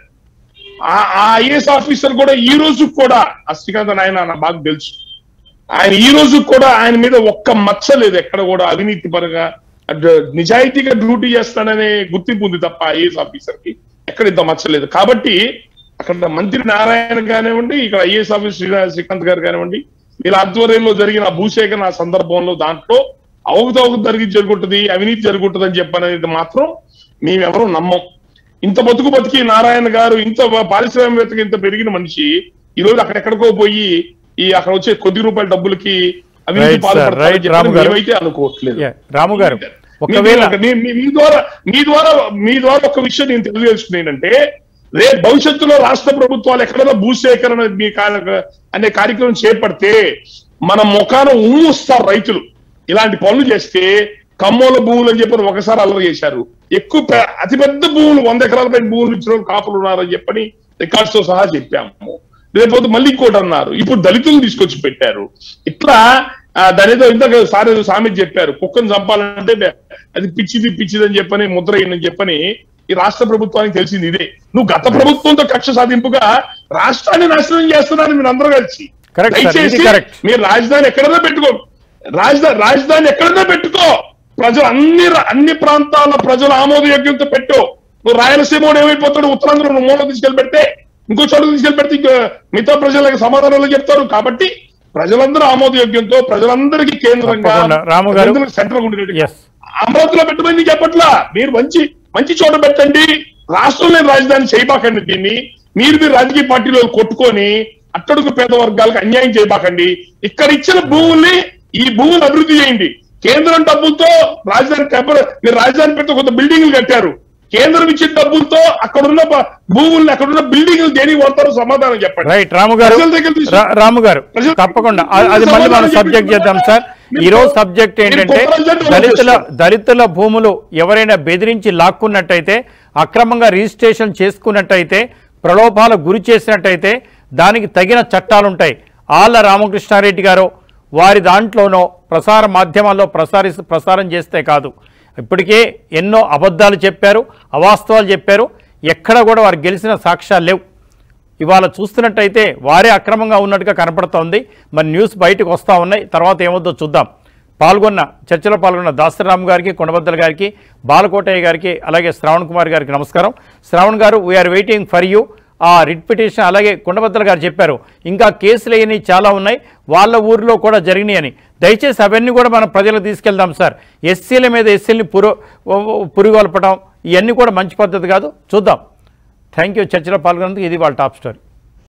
ఆ ఐఏఎస్ ఆఫీసర్ కూడా ఈ రోజు కూడా ఆ శ్రీకాంత్ అని ఆయన నాకు బాగా తెలుసు ఆయన ఈ రోజు కూడా ఆయన మీద ఒక్క మచ్చ లేదు ఎక్కడ కూడా అవినీతి పరంగా అటు నిజాయితీగా డ్యూటీ చేస్తాననే గుర్తింపు ఉంది తప్ప ఐఏఎస్ ఆఫీసర్ కి ఎక్కడ ఇంత మచ్చ లేదు కాబట్టి అక్కడ మంత్రి నారాయణ కానివ్వండి ఇక్కడ ఐఏఎస్ ఆఫీసర్ శ్రీనా- శ్రీకాంత్ గారు కానివ్వండి వీళ్ళ ఆధ్వర్యంలో జరిగిన భూసేకరణ సందర్భంలో దాంట్లో అవకతవక జరిగి జరుగుంటది అవినీతి జరుగుంటది అని చెప్పనేది మాత్రం మేమెవరూ నమ్మం ఇంత బతుకు బతికి నారాయణ గారు ఇంత పారిశ్రామికవేత్తగా ఇంత పెరిగిన మనిషి ఈ రోజు అక్కడెక్కడికో పోయి ఈ అక్కడ వచ్చే కొద్ది రూపాయల డబ్బులకి అవినీతి Right, sir. పాల్పడతారని Right, చెప్పి రాము గారు. మేమైతే అనుకోవట్లేదు Yeah, రాము గారు మీ- ఒకవేళ మీ- మీ- మీ ద్వారా మీ ద్వారా మీ ద్వారా ఒక విషయం నేను తెలియజేసుకున్నానంటే రేపు భవిష్యత్తులో రాష్ట్ర ప్రభుత్వాలు ఎక్కడైనా భూసేకరణ మీ కా- అనే కార్యక్రమం చేపడితే మన ముఖాన ఉమ్ముస్తారు రైతులు ఇలాంటి పనులు చేస్తే కమ్మోల భూములు అని చెప్పని ఒకసారి అల్లరి చేశారు ఎక్కువ పె- అతిపెద్ద భూములు వంద ఎకరాల పైన భూములు ఇచ్చిన వాళ్ళు కాపులు ఉన్నారని చెప్పని రికార్డ్స్ తో సహా చెప్పాము రేపు మళ్ళీ ఇంకోటి అన్నారు ఇప్పుడు దళితులు తీసుకొచ్చి పెట్టారు ఇట్లా ఆ, దాని ఏదో ఇందాక సార్ ఏదో సామెత చెప్పారు కుక్కను చంపాలంటే అది పిచ్చిది పిచ్చిది అని చెప్పని ముద్ర వేయనని చెప్పని ఈ రాష్ట్ర ప్రభుత్వానికి తెలిసింది ఇదే నువ్వు గత ప్రభుత్వంతో కక్ష సాధింపుగా రాష్ట్రాన్ని నాశనం చేస్తున్నారని మీరు అందరూ కలిసి Correct, sir. ఇది దయచేసి correct. మీరు రాజధాని ఎక్కడైనా పెట్టుకో రాజధాని రాజధాని ఎక్కడైనా పెట్టుకో ప్రజలు అన్ని రా- అన్ని ప్రాంతాల ప్రజల ఆమోదయోగ్యంతో పెట్టు నువ్వు రాయలసీమ ఏమైపోతాడు ఉత్తరాంధ్ర నువ్వు మూల తీసుకెళ్ళి పెడితే ఇంకో చోట తీసుకెళ్ళి పెడితే ఇంకో మిగతా ప్రజలకు సమాధానాలు చెప్తారు కాబట్టి ప్రజలందరూ ఆమోదయోగ్యంతో ప్రజలందరికీ కేంద్రంగా తప్పకుండా. రాము గారు. సెంట్రల్ ఉండేది Yes. అమరావతిలో పెట్టమని చెప్పట్లా మీరు మంచి మంచి చోట పెట్టండి రాష్ట్రంలో రాజధాని చేయబాకండి దీన్ని మీరు మీరు రాజకీయ పార్టీలో కొట్టుకొని అట్టడుగు పేద వర్గాలకు అన్యాయం చేయబాకండి ఇక్కడ ఇచ్చిన భూముల్ని ఈ భూములు అభివృద్ధి చేయండి కేంద్రం డబ్బులతో రాజధాని కబ్బ- మీరు రాజధాని పెడితే కొంత బిల్డింగ్లు కట్టారు కేంద్రం ఇచ్చిన డబ్బులతో అక్కడున్న బ- భూముల్ని అక్కడున్న బిల్డింగ్లు దేనికి వాడతారో సమాధానం చెప్పండి రైట్ రాము గారు ప్రజల దగ్గర తీసు- రా- రాము గారు ప్రజల- తప్పకుండా అ- అది మళ్ళీ మనం సబ్జెక్ట్ చేద్దాం సార్ ఈ రోజు సబ్జెక్ట్ ఏంటంటే దళితుల దళితుల భూములు ఎవరైనా బెదిరించి లాక్కున్నట్టయితే అక్రమంగా రిజిస్ట్రేషన్ చేసుకున్నట్టయితే ప్రలోభాలకు గురి చేసినట్టయితే దానికి తగిన చట్టాలు ఉంటాయి ఆళ్ళ రామకృష్ణారెడ్డి గారు వారి దాంట్లోనో ప్రసార మాధ్యమాల్లో ప్రసారి ప్రసారం చేస్తే కాదు ఇప్పటికే ఎన్నో అబద్ధాలు చెప్పారు అవాస్తవాలు చెప్పారు ఎక్కడ కూడా వారు గెలిచిన సాక్ష్యాలు లేవు ఇవాళ చూస్తున్నట్టయితే వారే అక్రమంగా ఉన్నట్టుగా కనపడుతోంది మరి న్యూస్ బయటకు వస్తూ ఉన్నాయి తర్వాత ఏమవుతుందో చూద్దాం పాల్గొన్న చర్చలో పాల్గొన్న దాసరామ్ గారికి కొండబద్దల గారికి బాలకోటయ్య గారికి అలాగే శ్రావణ్ కుమార్ గారికి నమస్కారం శ్రావణ్ గారు వీఆర్ వెయిటింగ్ ఫర్ యూ ఆ రిట్ పిటిషన్ అలాగే కొండబద్దల గారు చెప్పారు ఇంకా కేసులు అయినవి చాలా ఉన్నాయి వాళ్ళ ఊరిలో కూడా జరిగినాయి అని దయచేసి అవన్నీ కూడా మనం ప్రజలకు తీసుకెళ్దాం సార్ ఎస్సీల మీద ఎస్సీలని పురు పురుగొల్పడం ఇవన్నీ కూడా మంచి పద్ధతి కాదు చూద్దాం థ్యాంక్ యూ చర్చలో పాల్గొన్నందుకు ఇది వాళ్ళ టాప్ స్టోరీ